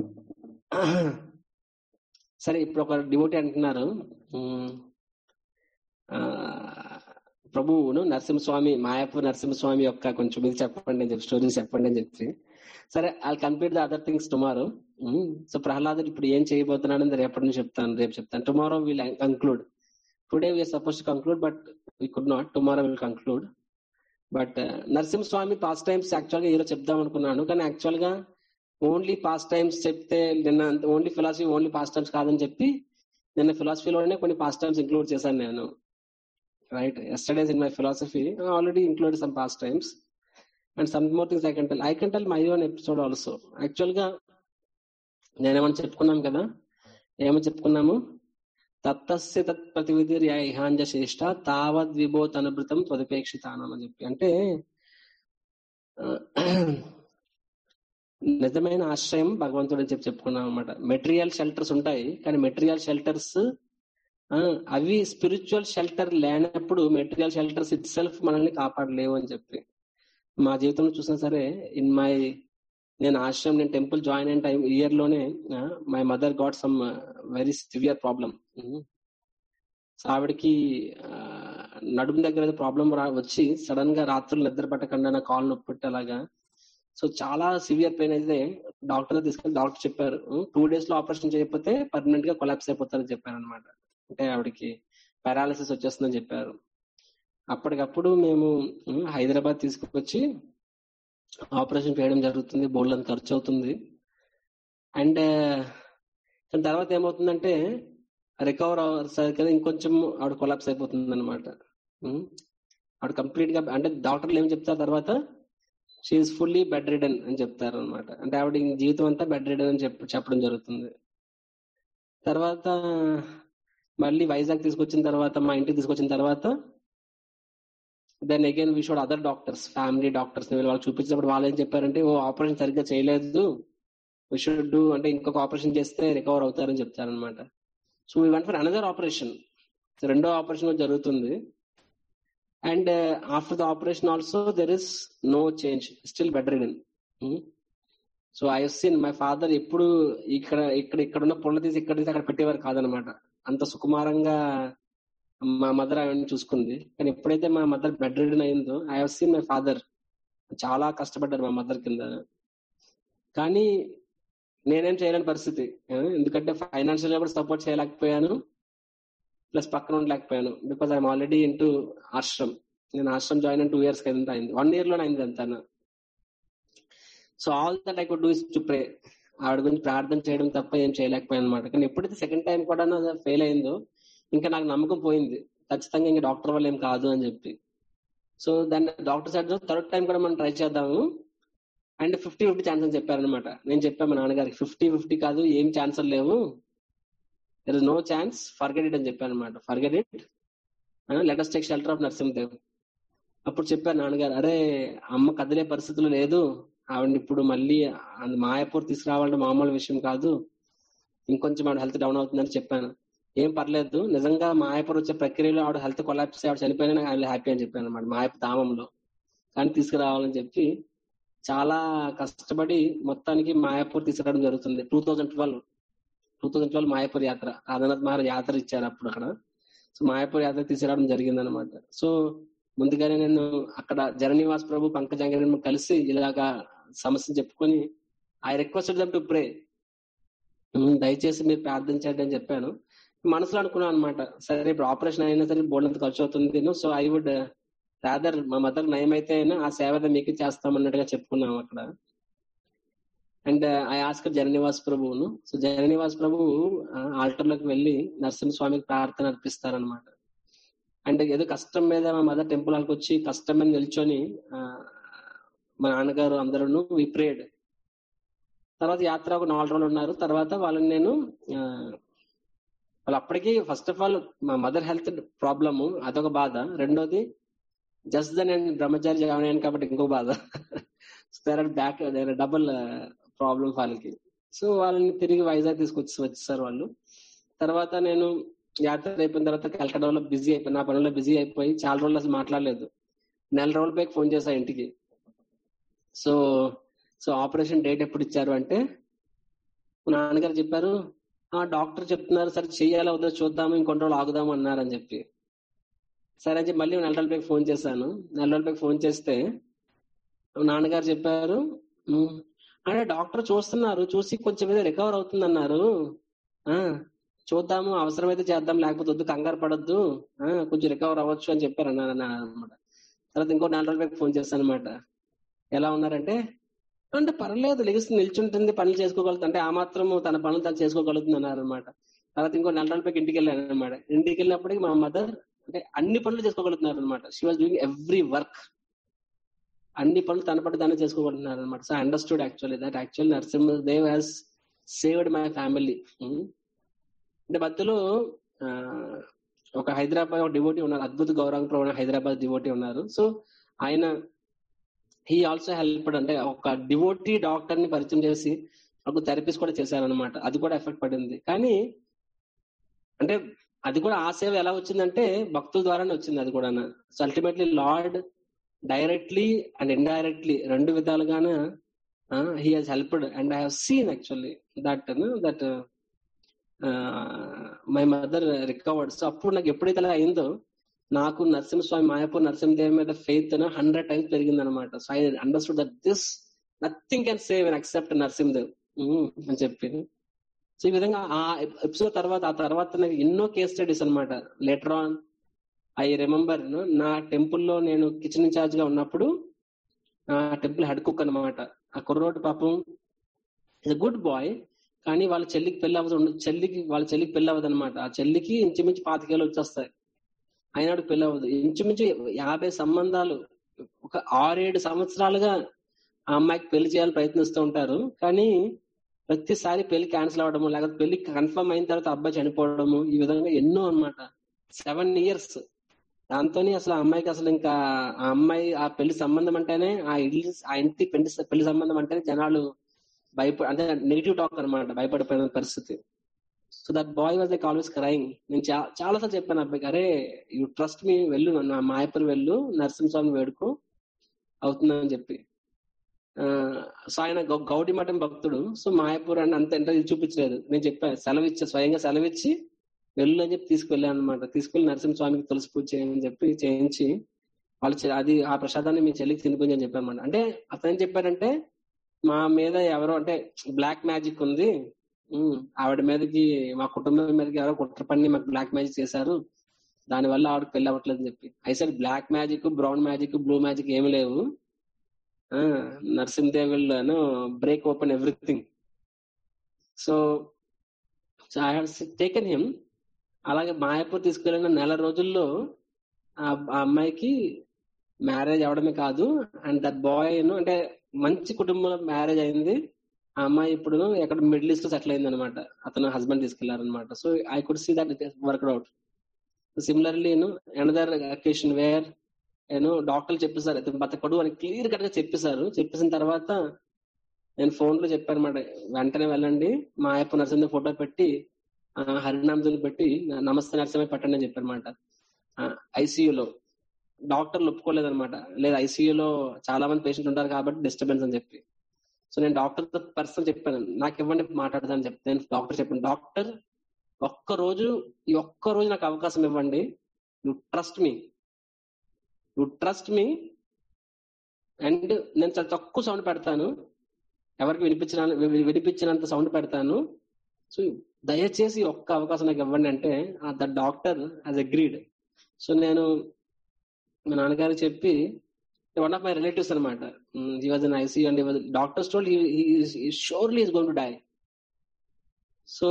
సరే ఇప్పుడు ఒక డివోటీ అంటున్నారు ఉమ్, ఆ, ప్రభువును నరసింహస్వామి మాయాపూర్ నరసింహస్వామి యొక్క కొంచెం ఇది చెప్పండి అని చెప్పి స్టోరీస్ చెప్పండి అని చెప్పి సరే I complete the other things tomorrow so ప్రహ్లాదుడు ఇప్పుడు ఏం చేయబోతున్నాడని రేపటి నుంచి చెప్తాను రేపు చెప్తాను tomorrow will conclude today we're suppose to conclude but we could not tomorrow will conclude but Narasimhaswami pastimes actual గా ఈరోజు చెప్దాం అనుకున్నాను కానీ యాక్చువల్ గా ఓన్లీ పాస్ట్ టైమ్స్ చెప్తే నిన్న only philosophy only pastimes కాదని చెప్పి నిన్న ఫిలాసఫీలోనే కొన్ని పాస్ట్ టైమ్స్ ఇంక్లూడ్ చేశాను నేను right yesterday's in my philosophy already include some pastimes and some more things I can tell I can tell my own episode also actual గా నేనేమని చెప్పుకున్నాం కదా ఏమని చెప్పుకున్నాము తత్తస్య తత్ ప్రతివిధి ఇహాంజ శ్రేష్ట తావద్ విభోత్ అనుభృతం త్వదపేక్షితానం అని చెప్పి అంటే ఆ, నిజమైన ఆశ్రయం భగవంతుడు అని చెప్పి చెప్పుకున్నాం అనమాట మెటీరియల్ షెల్టర్స్ ఉంటాయి కానీ మెటీరియల్ షెల్టర్స్ అవి స్పిరిచువల్ షెల్టర్ లేనప్పుడు మెటీరియల్ షెల్టర్స్ ఇట్ సెల్ఫ్ మనల్ని కాపాడలేవు అని చెప్పి మా జీవితంలో చూసినా సరే ఇన్ మై నేను ఆశ్రమం నేను టెంపుల్ జాయిన్ అయిన టైం ఇయర్ లోనే my mother got some very severe problem so ఆవిడకి ఆ, నడుము దగ్గర ప్రాబ్లం రా వచ్చి సడన్ గా రాత్రులు నిద్ర పట్టకుండా నా కాల్ నొప్పి పెట్టి అలాగా సో చాలా సివియర్ పెయిన్ అయితే డాక్టర్ తీసుకెళ్ళి డాక్టర్ చెప్పారు టూ డేస్ లో ఆపరేషన్ చేయకపోతే పర్మనెంట్ గా కొలాప్స్ అయిపోతారని చెప్పారు అనమాట అంటే ఆవిడకి పారాలసిస్ వచ్చేస్తుందని చెప్పారు అప్పటికప్పుడు మేము ఉమ్, హైదరాబాద్ తీసుకొచ్చి ఆపరేషన్ చేయడం జరుగుతుంది బోల్డ్ అంత ఖర్చు అవుతుంది అండ్ దాని తర్వాత ఏమవుతుందంటే రికవర్ అవ్వసరికి ఇంకొంచెం ఆవిడ కొలాప్స్ అయిపోతుంది అనమాట ఆవిడ కంప్లీట్ గా అంటే డాక్టర్లు ఏం చెప్తారు తర్వాత షీఈ్ ఫుల్లీ బెడ్ రిడన్ అని చెప్తారు అనమాట అంటే ఆవిడ ఇంక జీవితం అంతా బెడ్ రిడన్ అని చెప్ప చెప్పడం జరుగుతుంది తర్వాత మళ్ళీ వైజాగ్ తీసుకొచ్చిన తర్వాత మా ఇంటికి తీసుకొచ్చిన తర్వాత then again we showed other doctors family doctors వాళ్ళకి చూపించినప్పుడు వాళ్ళు ఏం చెప్పారంటే ఓ ఆపరేషన్ సరిగ్గా చేయలేదు వీ షుడ్ డూ అంటే ఇంకొక ఆపరేషన్ చేస్తే రికవర్ అవుతారని చెప్తారనమాట so we went for another operation రెండో ఆపరేషన్ జరుగుతుంది and after the operation also there is no change still bedridden so I seen my father ఎప్పుడు ఇక్కడ ఇక్కడ ఇక్కడ ఉన్న పుల్ల తీసి ఇక్కడ తీసి అక్కడ పెట్టేవారు కాదనమాట అంత సుకుమారంగా మా మదర్ అవన్నీ చూసుకుంది కానీ ఎప్పుడైతే మా మదర్ బెడ్ రిడన్ అయిందో I have seen my father చాలా కష్టపడ్డారు మా మదర్ కింద కానీ నేనేం చేయలేని పరిస్థితి ఆ, ఎందుకంటే ఫైనాన్షియల్ గా కూడా సపోర్ట్ చేయలేకపోయాను ప్లస్ పక్కన ఉండలేకపోయాను because I'm already into ashram నేను ఆశ్రమ్ జాయిన్ అయిన టూ ఇయర్స్ కింద అయింది వన్ ఇయర్ లోనే అయింది అంతా so all that I could do is to pray ఆవిడ గురించి ప్రార్థన చేయడం తప్ప ఏం చేయలేకపోయాను అనమాట కానీ ఎప్పుడైతే సెకండ్ టైం కూడా ఫెయిల్ అయిందో ఇంకా నాకు నమ్మకం పోయింది ఖచ్చితంగా ఇంకా డాక్టర్ వల్ల ఏం కాదు అని చెప్పి సో దాన్ని డాక్టర్ సైడ్ థర్డ్ టైం కూడా మనం ట్రై చేద్దాము అండ్ ఫిఫ్టీ ఫిఫ్టీ ఛాన్స్ అని చెప్పారనమాట నేను చెప్పాను మా నాన్నగారికి ఫిఫ్టీ ఫిఫ్టీ కాదు ఏం ఛాన్సర్ లేవు there is no chance forget it అని చెప్పాను అనమాట forget it let's take shelter of Narasimhadev అప్పుడు చెప్పారు నాన్నగారు అరే అమ్మ కదిలే పరిస్థితులు లేదు ఆవిడ ఇప్పుడు మళ్ళీ అది మాయాపూర్ తీసుకురావాలంటే మామూలు విషయం కాదు ఇంకొంచెం ఆవిడ హెల్త్ డౌన్ అవుతుందని చెప్పాను ఏం పర్లేదు నిజంగా మాయాపూర్ వచ్చే ప్రక్రియలో ఆవిడ హెల్త్ కొలాప్స్ ఆవిడ చనిపోయినా నాకు ఆయన హ్యాపీ అని చెప్పాను అనమాట మాయపు ధామంలో కానీ తీసుకురావాలని చెప్పి చాలా కష్టపడి మొత్తానికి మాయాపూర్ తీసుకురావడం జరుగుతుంది two thousand twelve two thousand twelve Mayapur యాత్ర రాధానాథ్ మహారాజ్ యాత్ర ఇచ్చారు అప్పుడు అక్కడ సో మాయాపూర్ యాత్ర తీసుకురావడం జరిగింది అనమాట సో ముందుగానే నేను అక్కడ జననివాస్ ప్రభు పంకజాంగ కలిసి ఇలాగా సమస్య చెప్పుకొని I requested them to pray దయచేసి మీరు ప్రార్థించండి అని చెప్పాను మనసులో అనుకున్నాను అనమాట సరే ఇప్పుడు ఆపరేషన్ అయినా సరే బోర్డు అంత ఖర్చు అవుతుంది సో ఐ వుడ్ రాదర్ మా మదర్ నయమైతే అయినా ఆ సేవ మీకు చేస్తామన్నట్టుగా చెప్పుకున్నాం అక్కడ అండ్ ఐ ఆస్క్ జననివాస్ ప్రభువును సో జననివాస్ ప్రభువు ఆల్టర్ లోకి వెళ్ళి నరసింహస్వామికి ప్రార్థన అర్పిస్తారనమాట అండ్ ఏదో కష్టం మీద మా మదర్ టెంపుల్ వాళ్ళకి వచ్చి కష్టం మీద నిల్చొని ఆ, మా నాన్నగారు అందరూ విప్రేడ్ తర్వాత యాత్ర ఒక నాలుగు రోజులు ఉన్నారు తర్వాత వాళ్ళని నేను ఆ, వాళ్ళు అప్పటికి ఫస్ట్ ఆఫ్ ఆల్ మా మదర్ హెల్త్ ప్రాబ్లము అదొక బాధ రెండోది జస్ట్ నేను బ్రహ్మచారి జాయిన్ అయ్యాను కాబట్టి ఇంకో బాధ బ్యాక్ డబుల్ ప్రాబ్లం వాళ్ళకి సో వాళ్ళని తిరిగి వైజాగ్ తీసుకొచ్చి వచ్చేసారు వాళ్ళు తర్వాత నేను యాత్ర అయిపోయిన తర్వాత కలకటాలో బిజీ అయిపోయి నా పనుల్లో బిజీ అయిపోయి చాలా రోజులు అసలు మాట్లాడలేదు నెల రోజుల పైకి ఫోన్ చేశా ఇంటికి సో సో ఆపరేషన్ డేట్ ఎప్పుడు ఇచ్చారు అంటే మా నాన్నగారు చెప్పారు ఆ డాక్టర్ చెప్తున్నారు సరే చెయ్యాలా వద్దో చూద్దాము ఇంకొన్ని రోజులు ఆగుదాము అన్నారు అని చెప్పి సరే అని చెప్పి మళ్ళీ నెల రోజుల పైకి ఫోన్ చేశాను నెల రోజుల పైకి ఫోన్ చేస్తే నాన్నగారు చెప్పారు "ఉమ్, అంటే డాక్టర్ చూస్తున్నారు చూసి కొంచెం మీద రికవర్ అవుతుంది అన్నారు ఆ చూద్దాము అవసరమైతే చేద్దాం లేకపోతే వద్దు కంగారు పడొద్దు ఆ, కొంచెం రికవర్ అవ్వచ్చు అని చెప్పారు అన్నారు అనమాట తర్వాత ఇంకో నాలుగు రోజుల పైకి ఫోన్ చేస్తాను అనమాట ఎలా ఉన్నారంటే అంటే పర్లేదు లెగిసి నిల్చుంటుంది పనులు చేసుకోగలుగుతుంది అంటే ఆ మాత్రం తన పనులు తను చేసుకోగలుగుతుంది అన్నారు అనమాట తర్వాత ఇంకో నెల రోజుల పైకి ఇంటికి వెళ్ళాను అనమాట ఇంటికి వెళ్ళినప్పటికి మా మదర్ అంటే అన్ని పనులు చేసుకోగలుగుతున్నారు అనమాట she was doing every work అన్ని పనులు తన పట్టు తానే చేసుకోగలుగుతున్నారు అనమాట so understood actually that actual Narasimha Dev has saved my family అంటే మధ్యలో ఆ, ఒక హైదరాబాద్ ఒక డివోటీ ఉన్నారు అద్భుత గౌరవ ప్రవణ హైదరాబాద్ డివోటీ ఉన్నారు సో ఆయన హీ ఆల్సో హెల్ప్ అంటే ఒక డివోటీ డాక్టర్ ని పరిచయం చేసి ఒక థెరపీస్ కూడా చేశారనమాట అది కూడా ఎఫెక్ట్ పడింది కానీ అంటే అది కూడా ఆ సేవ ఎలా వచ్చిందంటే భక్తుల ద్వారానే వచ్చింది అది కూడా so ultimately lord directly and indirectly రెండు విధాలుగానే he has helped and I have seen actually that that my mother recovered so అప్పుడు నాకు ఎప్పుడైతే అలా అయిందో నాకు నరసింహస్వామి మాయాపూర్ నరసింహదేవి మీద ఫెయిత్ హండ్రెడ్ టైమ్స్ పెరిగింది అనమాట so I understood that this nothing can save and accept Narasimhadev అని చెప్పి సో ఈ విధంగా ఆ ఎపిసోడ్ తర్వాత ఆ తర్వాత నాకు ఎన్నో కేస్ స్టడీస్ అనమాట లేటర్ ఆన్ ఐ రిమెంబర్ నా టెంపుల్లో నేను కిచెన్ ఇన్ఛార్జ్ గా ఉన్నప్పుడు ఆ టెంపుల్ హెడ్ కుక్ అనమాట ఆ కుర్రోడ్ పాపం ఇస్ గుడ్ బాయ్ కానీ వాళ్ళ చెల్లికి పెళ్లి అవ్వదు చెల్లికి వాళ్ళ చెల్లికి పెళ్లి అవ్వదు అనమాట ఆ చెల్లికి ఇంచుమించు పాతికేళ్ళు వచ్చేస్తాయి అయినాడు పెళ్లి అవ్వదు ఇంచుమించు యాభై సంబంధాలు ఒక ఆరేడు సంవత్సరాలుగా ఆ అమ్మాయికి పెళ్లి చేయాలని ప్రయత్నిస్తూ ఉంటారు కానీ ప్రతిసారి పెళ్లి క్యాన్సిల్ అవ్వడము లేకపోతే పెళ్లి కన్ఫర్మ్ అయిన తర్వాత అబ్బాయి చనిపోవడము ఈ విధంగా ఎన్నో అన్నమాట సెవెన్ ఇయర్స్ దాంతోనే అసలు ఆ అమ్మాయికి అసలు ఇంకా ఆ అమ్మాయి ఆ పెళ్లి సంబంధం అంటేనే ఆ ఇల్లు ఆ ఇంటి పెళ్లి పెళ్లి సంబంధం అంటేనే జనాలు భయప అంటే నెగిటివ్ టాక్ అన్నమాట భయపడిపోయిన పరిస్థితి so that boy was like always crying నేను చా- చాలా సార్లు చెప్పాను అబ్బాయికి అరే యూ ట్రస్ట్ మీ వెళ్ళు నా మాయపూర్ వెళ్ళు నరసింహస్వామి వేడుకో అవుతుందని చెప్పి ఆ, సో ఆయన గౌ- గౌడి మఠం భక్తుడు సో మాయాపూర్ అని అంత ఎంత ఇది చూపించలేదు నేను చెప్పాను సెలవిచ్చి స్వయంగా సెలవిచ్చి వెళ్ళు అని చెప్పి తీసుకెళ్ళాను అనమాట తీసుకెళ్లి నరసింహస్వామికి తులసి పూజ చేయని చెప్పి చేయించి వాళ్ళు చె- అది ఆ ప్రసాదాన్ని మీ చెల్లికి తినిపించని చెప్పామన్నమాట అంటే అతను ఏం చెప్పారంటే మా మీద ఎవరో అంటే బ్లాక్ మ్యాజిక్ ఉంది ఉమ్, ఆవిడ మీదకి మా కుటుంబం మీదకి ఎవరో కుట్ర పని మాకు బ్లాక్ మ్యాజిక్ చేశారు దాని వల్ల ఆవిడకి పెళ్లి అవ్వట్లేదు అని చెప్పి అయితే black magic brown magic blue magic ఏమి లేవు నరసింహదేవులను break open everything so so I have taken him అలాగే మాయాపూర్ తీసుకెళ్ళిన నెల రోజుల్లో ఆ ఆ అమ్మాయికి మ్యారేజ్ అవడమే కాదు అండ్ దట్ బాయ్ అంటే మంచి కుటుంబంలో మ్యారేజ్ అయింది ఆ అమ్మాయి ఇప్పుడు ఎక్కడ మిడిల్ ఈస్ట్ లో సెటిల్ అయింది అనమాట అతను హస్బెండ్ తీసుకెళ్లారనమాట so I could see that work out similarly another occasion where నేను డాక్టర్లు చెప్పేశారు ఇతను బతకడు అని క్లియర్ కట్ గా చెప్పేశారు చెప్పేసిన తర్వాత నేను ఫోన్ లో చెప్పాను అనమాట వెంటనే వెళ్ళండి మా అయ్యప్ప నరసింహ ఫోటో పెట్టి ఆ, హరినామదులు పెట్టి నమస్తే నరసింహ పెట్టండి అని చెప్పారనమాట ఐసీయూలో డాక్టర్లు ఒప్పుకోలేదన్నమాట లేదు ఐసీయూలో చాలా మంది పేషెంట్ ఉంటారు కాబట్టి డిస్టర్బెన్స్ అని చెప్పి సో నేను డాక్టర్ తో పర్సనల్ చెప్పాను నాకు ఇవ్వండి మాట్లాడదాని చెప్పి నేను డాక్టర్ చెప్పాను డాక్టర్ ఒక్క రోజు ఈ ఒక్క రోజు నాకు అవకాశం ఇవ్వండి you trust me you trust me and నేను చాలా తక్కువ సౌండ్ పెడతాను ఎవరికి వినిపించిన వి- వినిపించినంత సౌండ్ పెడతాను సో దయచేసి ఈ ఒక్క అవకాశం నాకు ఇవ్వండి అంటే the doctor has agreed so నేను మా నాన్నగారికి చెప్పి వన్ ఆఫ్ మై రిలేటివ్స్ అనమాట he was in ICU and doctor స్టోల్ surely is going to die so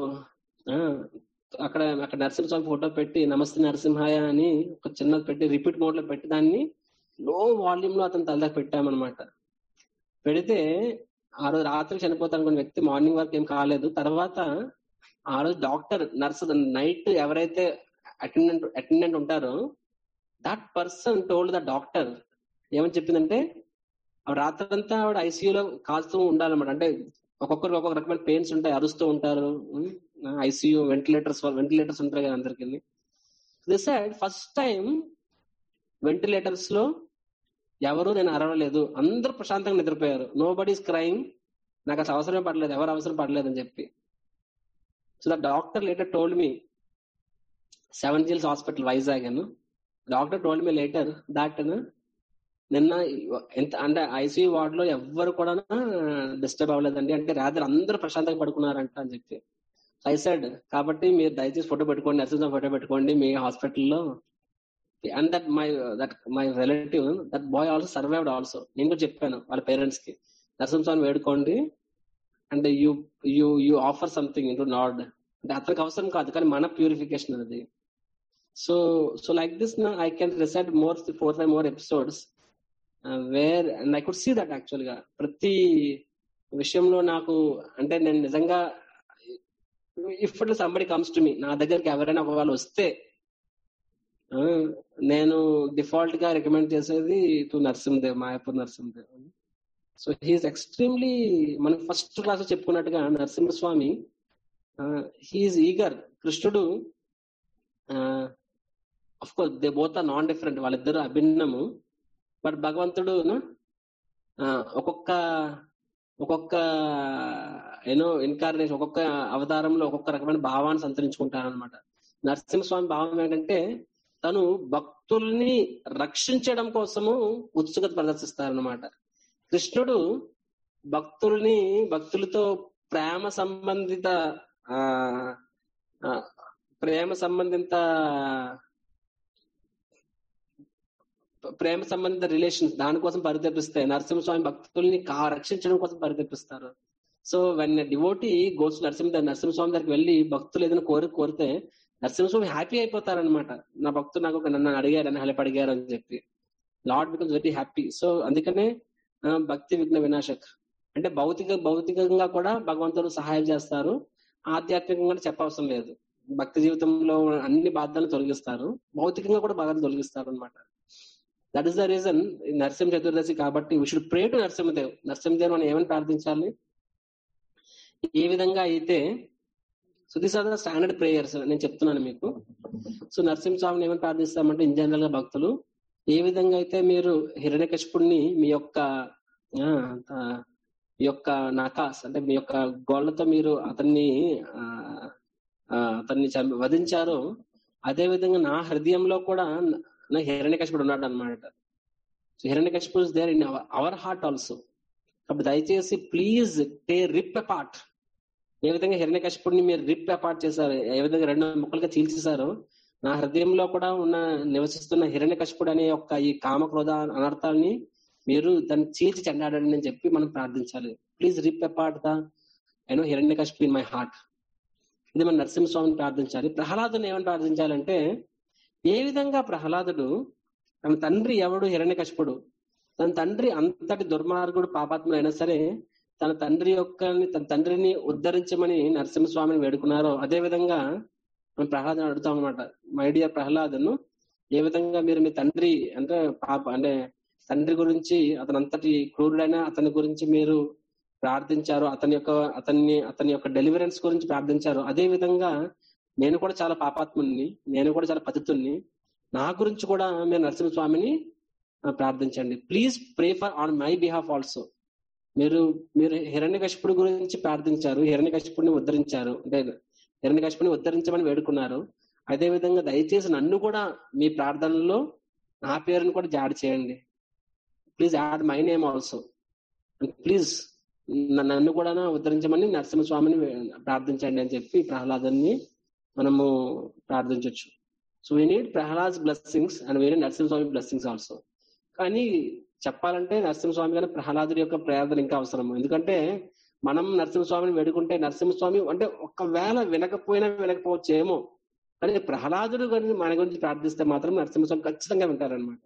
అక్కడ అక్కడ నరసింహస్వామి ఫోటో పెట్టి నమస్తే నరసింహాయ అని ఒక చిన్నది పెట్టి రిపీట్ మోడ్ లో పెట్టి దాన్ని లో వాల్యూమ్ లో అతను తలదాకా పెట్టామన్నమాట పెడితే ఆ రోజు రాత్రి చనిపోతాను అనుకున్న వ్యక్తి మార్నింగ్ వరకు ఏం కాలేదు తర్వాత ఆ రోజు డాక్టర్ నర్స్ నైట్ ఎవరైతే అటెండెంట్ అటెండెంట్ ఉంటారో that person told the doctor ఏమని చెప్పిందంటే ఆవిడ రాత్రంతా ఆవిడ ఐసీయూలో కాల్స్తూ ఉండాలన్నమాట అంటే ఒక్కొక్కరికి ఒక్కొక్క రకమైన పెయిన్స్ ఉంటాయి అరుస్తూ ఉంటారు ఐసీయూ వెంటిలేటర్స్ వెంటిలేటర్స్ ఉంటాయి కదా అందరికి దిస్ ఫస్ట్ టైం వెంటిలేటర్స్ లో ఎవరు నేను అరవలేదు అందరూ ప్రశాంతంగా నిద్రపోయారు నో బడీస్ క్రైమ్ నాకు అసలు అవసరమే పడలేదు ఎవరు అవసరం పడలేదు అని చెప్పి so the doctor later told me Seven Hills Hospital Vizag అను doctor told me later that నిన్న ఎంత అంటే ఐసీయూ వార్డ్ లో ఎవ్వరు కూడా డిస్టర్బ్ అవ్వలేదండి అంటే రాత్రి అందరూ ప్రశాంతంగా పడుకున్నారంట అని చెప్పి ఐ సైడ్ కాబట్టి మీరు దయచేసి ఫోటో పెట్టుకోండి నర్సింగ్ ఫోటో పెట్టుకోండి మీ హాస్పిటల్లో and that my that my relative that boy also survived also నేను కూడా చెప్పాను వాళ్ళ పేరెంట్స్ కి నరసింహస్వామి వేడుకోండి and you you you offer something into nod అంటే అతనికి అవసరం కాదు కానీ మన ప్యూరిఫికేషన్ అనేది so so like this I can recite more four five more episodes where and I could see that actual గా ప్రతి విషయంలో నాకు అంటే నేను నిజంగా ఇఫ్ సంబడి కమ్స్ టు మీ నా దగ్గరికి ఎవరైనా ఒక వాళ్ళు వస్తే ఆ, నేను డిఫాల్ట్ గా రికమెండ్ చేసేది to Narasimhadev Mayapur Narasimhadev so he is extremely మనం ఫస్ట్ క్లాస్ లో చెప్పుకున్నట్టుగా నరసింహస్వామి హీఈస్ ఈగర్ కృష్ణుడు of course they both are non different వాళ్ళిద్దరు అభిన్నము బట్ భగవంతుడు ఆ, ఒక్కొక్క ఒక్కొక్క యూనో ఇన్కార్నేషన్ ఒక్కొక్క అవతారంలో ఒక్కొక్క రకమైన భావాన్ని సంతరించుకుంటారనమాట నరసింహస్వామి భావం ఏంటంటే తను భక్తుల్ని రక్షించడం కోసము ఉత్సుకత ప్రదర్శిస్తారనమాట కృష్ణుడు భక్తుల్ని భక్తులతో ప్రేమ సంబంధిత ఆ ఆ, ప్రేమ సంబంధిత ప్రేమ సంబంధిత రిలేషన్స్ దానికోసం పరితపిస్తాయి నరసింహస్వామి భక్తుల్ని కా- రక్షించడం కోసం పరితపిస్తారు so when devotee goes Narasimha Narasimhaswami దగ్గరికి వెళ్ళి భక్తులు ఏదైనా కోరిక కోరితే నరసింహస్వామి హ్యాపీ అయిపోతారనమాట నా భక్తులు నాకు ఒక నన్ను అడిగారు నన్ను హెల్ప్ అడిగారు అని చెప్పి lord becomes very happy so అందుకనే ఆ, భక్తి విఘ్న వినాశక్ అంటే భౌతిక భౌతికంగా కూడా భగవంతుడు సహాయం చేస్తారు ఆధ్యాత్మికంగా కూడా చెప్పవసరం లేదు భక్తి జీవితంలో అన్ని బాధలను తొలగిస్తారు భౌతికంగా కూడా బాధలు తొలగిస్తారు అనమాట that is the reason Narasimha Chaturdashi కాబట్టి we should pray to Narasimhadev Narasimhadev మనం ఏమని ప్రార్థించాలి ఏ విధంగా అయితే so this are the standard prayers నేను చెప్తున్నాను మీకు సో నరసింహ స్వామిని ఏమని ప్రార్థిస్తామంటే ఇన్ జనరల్ గా భక్తులు ఏ విధంగా అయితే మీరు హిరణ్యకశిపుడిని మీ యొక్క ఆ, ఆ, మీ యొక్క నకాస్ అంటే మీ యొక్క గోళ్లతో మీరు అతన్ని ఆ, ఆ, అతన్ని చంపి- వధించారో అదే విధంగా నా హృదయంలో కూడా నా హిరణ్యకశిపుడు ఉన్నాడు అనమాట సో హిరణ్యకశిపుడు there in our heart also కాబట్టి దయచేసి ప్లీజ్ టే రిప్ అపార్ట్ ఏ విధంగా హిరణ్యకశిపుడిని మీరు రిప్ అపార్ట్ చేశారు ఏ విధంగా రెండు ముక్కలుగా చీల్చేశారో నా హృదయంలో కూడా ఉన్న నివసిస్తున్న హిరణ్యకశిపుడు అనే యొక్క ఈ కామక్రోధ అనర్థాలని మీరు దాన్ని చీల్చి చెండాడండి అని చెప్పి మనం ప్రార్థించాలి please rip apart the you know Hiranyakashipu in my heart ఇది మన నరసింహస్వామిని ప్రార్థించాలి ప్రహ్లాదుని ఏమని ప్రార్థించాలంటే ఏ విధంగా ప్రహ్లాదుడు తన తండ్రి ఎవడు హిరణ్యకశిపుడు తన తండ్రి అంతటి దుర్మార్గుడు పాపాత్ముడు అయినా సరే తన తండ్రి యొక్క తన తండ్రిని ఉద్ధరించమని నరసింహస్వామిని వేడుకున్నారో అదే విధంగా మనం ప్రహ్లాదను అడుగుతాం అనమాట మై డియర్ ప్రహ్లాదను ఏ విధంగా మీరు మీ తండ్రి అంటే పాప అంటే తండ్రి గురించి అతని అంతటి క్రూరుడైన అతని గురించి మీరు ప్రార్థించారు అతని యొక్క అతన్ని అతని యొక్క డెలివరెన్స్ గురించి ప్రార్థించారు అదే విధంగా నేను కూడా చాలా పాపాత్ముని నేను కూడా చాలా పతితుల్ని నా గురించి కూడా మీరు నరసింహస్వామిని ఆ, ప్రార్థించండి please pray for on my behalf also మీరు మీరు హిరణ్యకశిపుడి గురించి ప్రార్థించారు హిరణ్యకశిపుడిని ఉద్ధరించారు అంటే హిరణ్యకశిపుడిని ఉద్ధరించమని వేడుకున్నారు అదే విధంగా దయచేసి నన్ను కూడా మీ ప్రార్థనలో నా పేరును కూడా జాడి చేయండి please add my name also please నన్ను కూడా ఉద్ధరించమని నరసింహస్వామిని వే- ప్రార్థించండి అని చెప్పి ప్రహ్లాదాన్ని మనము ప్రార్థించవచ్చు so we need Prahlad blessings and we need Narasimhaswami blessings also కానీ చెప్పాలంటే నరసింహస్వామి గారి ప్రహ్లాదుడి యొక్క ప్రార్థన ఇంకా అవసరం ఎందుకంటే మనం నరసింహస్వామిని వేడుకుంటే నరసింహస్వామి అంటే ఒకవేళ వినకపోయినా వినకపోవచ్చు ఏమో కానీ ప్రహ్లాదుడు గురించి మన గురించి ప్రార్థిస్తే మాత్రం నరసింహస్వామి ఖచ్చితంగా వింటారనమాట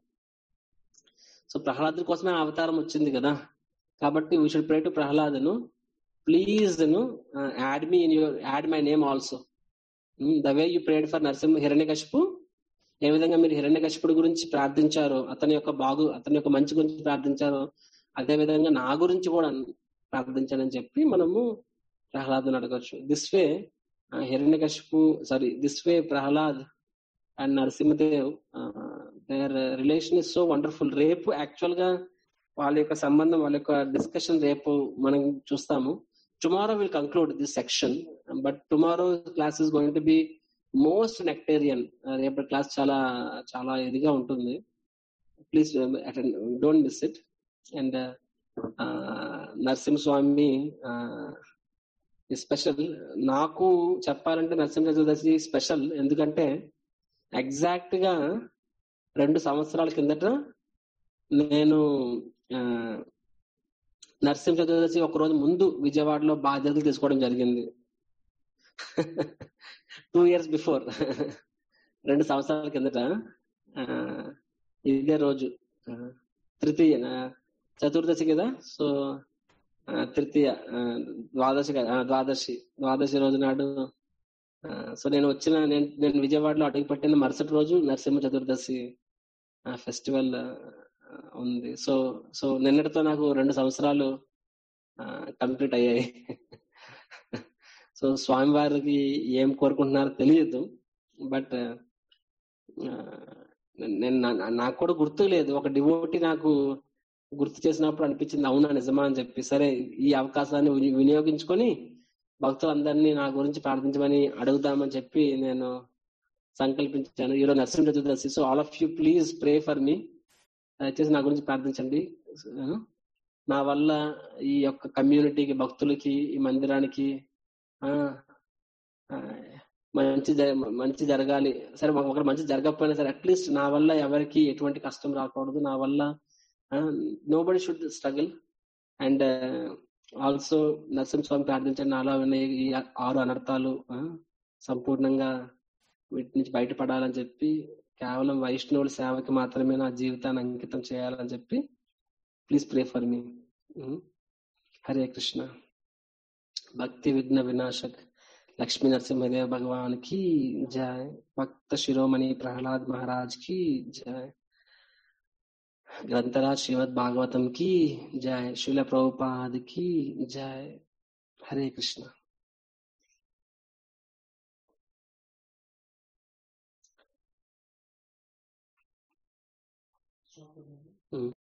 సో ప్రహ్లాదుడి కోసమే ఆ అవతారం వచ్చింది కదా కాబట్టి వీ షుడ్ ప్రే టు ప్రహ్లాదను ప్లీజ్ ను add me in your add my name also the way you prayed for Narasimha Hiranyakashipu ఏ విధంగా మీరు హిరణ్యకశిపుడి గురించి ప్రార్థించారో అతని యొక్క బాగు అతని యొక్క మంచి గురించి ప్రార్థించారో అదే విధంగా నా గురించి కూడా ప్రార్థించానని చెప్పి మనము ప్రహ్లాదుని అడగచ్చు this way Hiranyakashipu sorry this way Prahlad and Narasimhadev their relation is so wonderful రేపు యాక్చువల్ గా వాళ్ళ యొక్క సంబంధం వాళ్ళ యొక్క డిస్కషన్ రేపు మనం చూస్తాము tomorrow will conclude this section but tomorrow class is going to be most nectarean రేపటి క్లాస్ చాలా చాలా ఇదిగా ఉంటుంది please attend don't miss it and Narasimhaswami special నాకు చెప్పాలంటే నరసింహ చతుర్దశి స్పెషల్ ఎందుకంటే ఎగ్జాక్ట్ గా రెండు సంవత్సరాల కిందట నేను ఆ, నరసింహ చతుర్దశి ఒక రోజు ముందు విజయవాడలో బాధ్యతలు తీసుకోవడం జరిగింది టూ ఇయర్స్ బిఫోర్ రెండు సంవత్సరాల కిందట ఆ, ఇదే రోజు ఆ, తృతీయ ఆ, చతుర్దశి కదా సో ఆ, తృతీయ ఆ, ద్వాదశి కదా ఆ, ద్వాదశి ద్వాదశి రోజు నాడు ఆ, సో నేను వచ్చిన నేను నేను విజయవాడలో అడుగు పెట్టిన మరుసటి రోజు నరసింహ చతుర్దశి ఫెస్టివల్ ఉంది సో సో నిన్నటితో నాకు రెండు సంవత్సరాలు కంప్లీట్ అయ్యాయి సో స్వామివారికి ఏం కోరుకుంటున్నారో తెలియదు బట్ నేను నా- నాకు కూడా గుర్తు లేదు ఒక డివోటి నాకు గుర్తు చేసినప్పుడు అనిపించింది అవునా నిజమా అని చెప్పి సరే ఈ అవకాశాన్ని విని- వినియోగించుకొని భక్తులందరినీ నా గురించి ప్రార్థించమని అడుగుదామని చెప్పి నేను సంకల్పించాను ఈరోజు Narasimha Chaturdashi so all of you please pray for me దయచేసి నా గురించి ప్రార్థించండి నా వల్ల ఈ యొక్క కమ్యూనిటీకి భక్తులకి ఈ మందిరానికి ఆ ఆ, మంచి జ- మంచి జరగాలి సరే మాకు ఒకటి మంచి జరగకపోయినా సరే అట్లీస్ట్ నా వల్ల ఎవరికి ఎటువంటి కష్టం రాకూడదు నా వల్ల nobody should struggle and also Narasimhaswamy ప్రార్థించండి నాలో ఉన్న ఈ ఆరు అనర్థాలు ఆ, సంపూర్ణంగా వీటి నుంచి బయటపడాలని చెప్పి కేవలం వైష్ణవుల సేవకి మాత్రమే నా జీవితాన్ని అంకితం చేయాలని చెప్పి please pray for me Hare Krishna భక్తి విఘ్న వినాశక్ లక్ష్మీ నరసింహదేవ భగవాన్ కి జయ భక్త శిరోమణి ప్రహ్లాద్ మహారాజ్ కి జయ గ్రంథరాజ్ శ్రీమద్ భాగవతం కి జయ శిల ప్రభుపాద్ కి జయ Hare Krishna Stop it. Mm.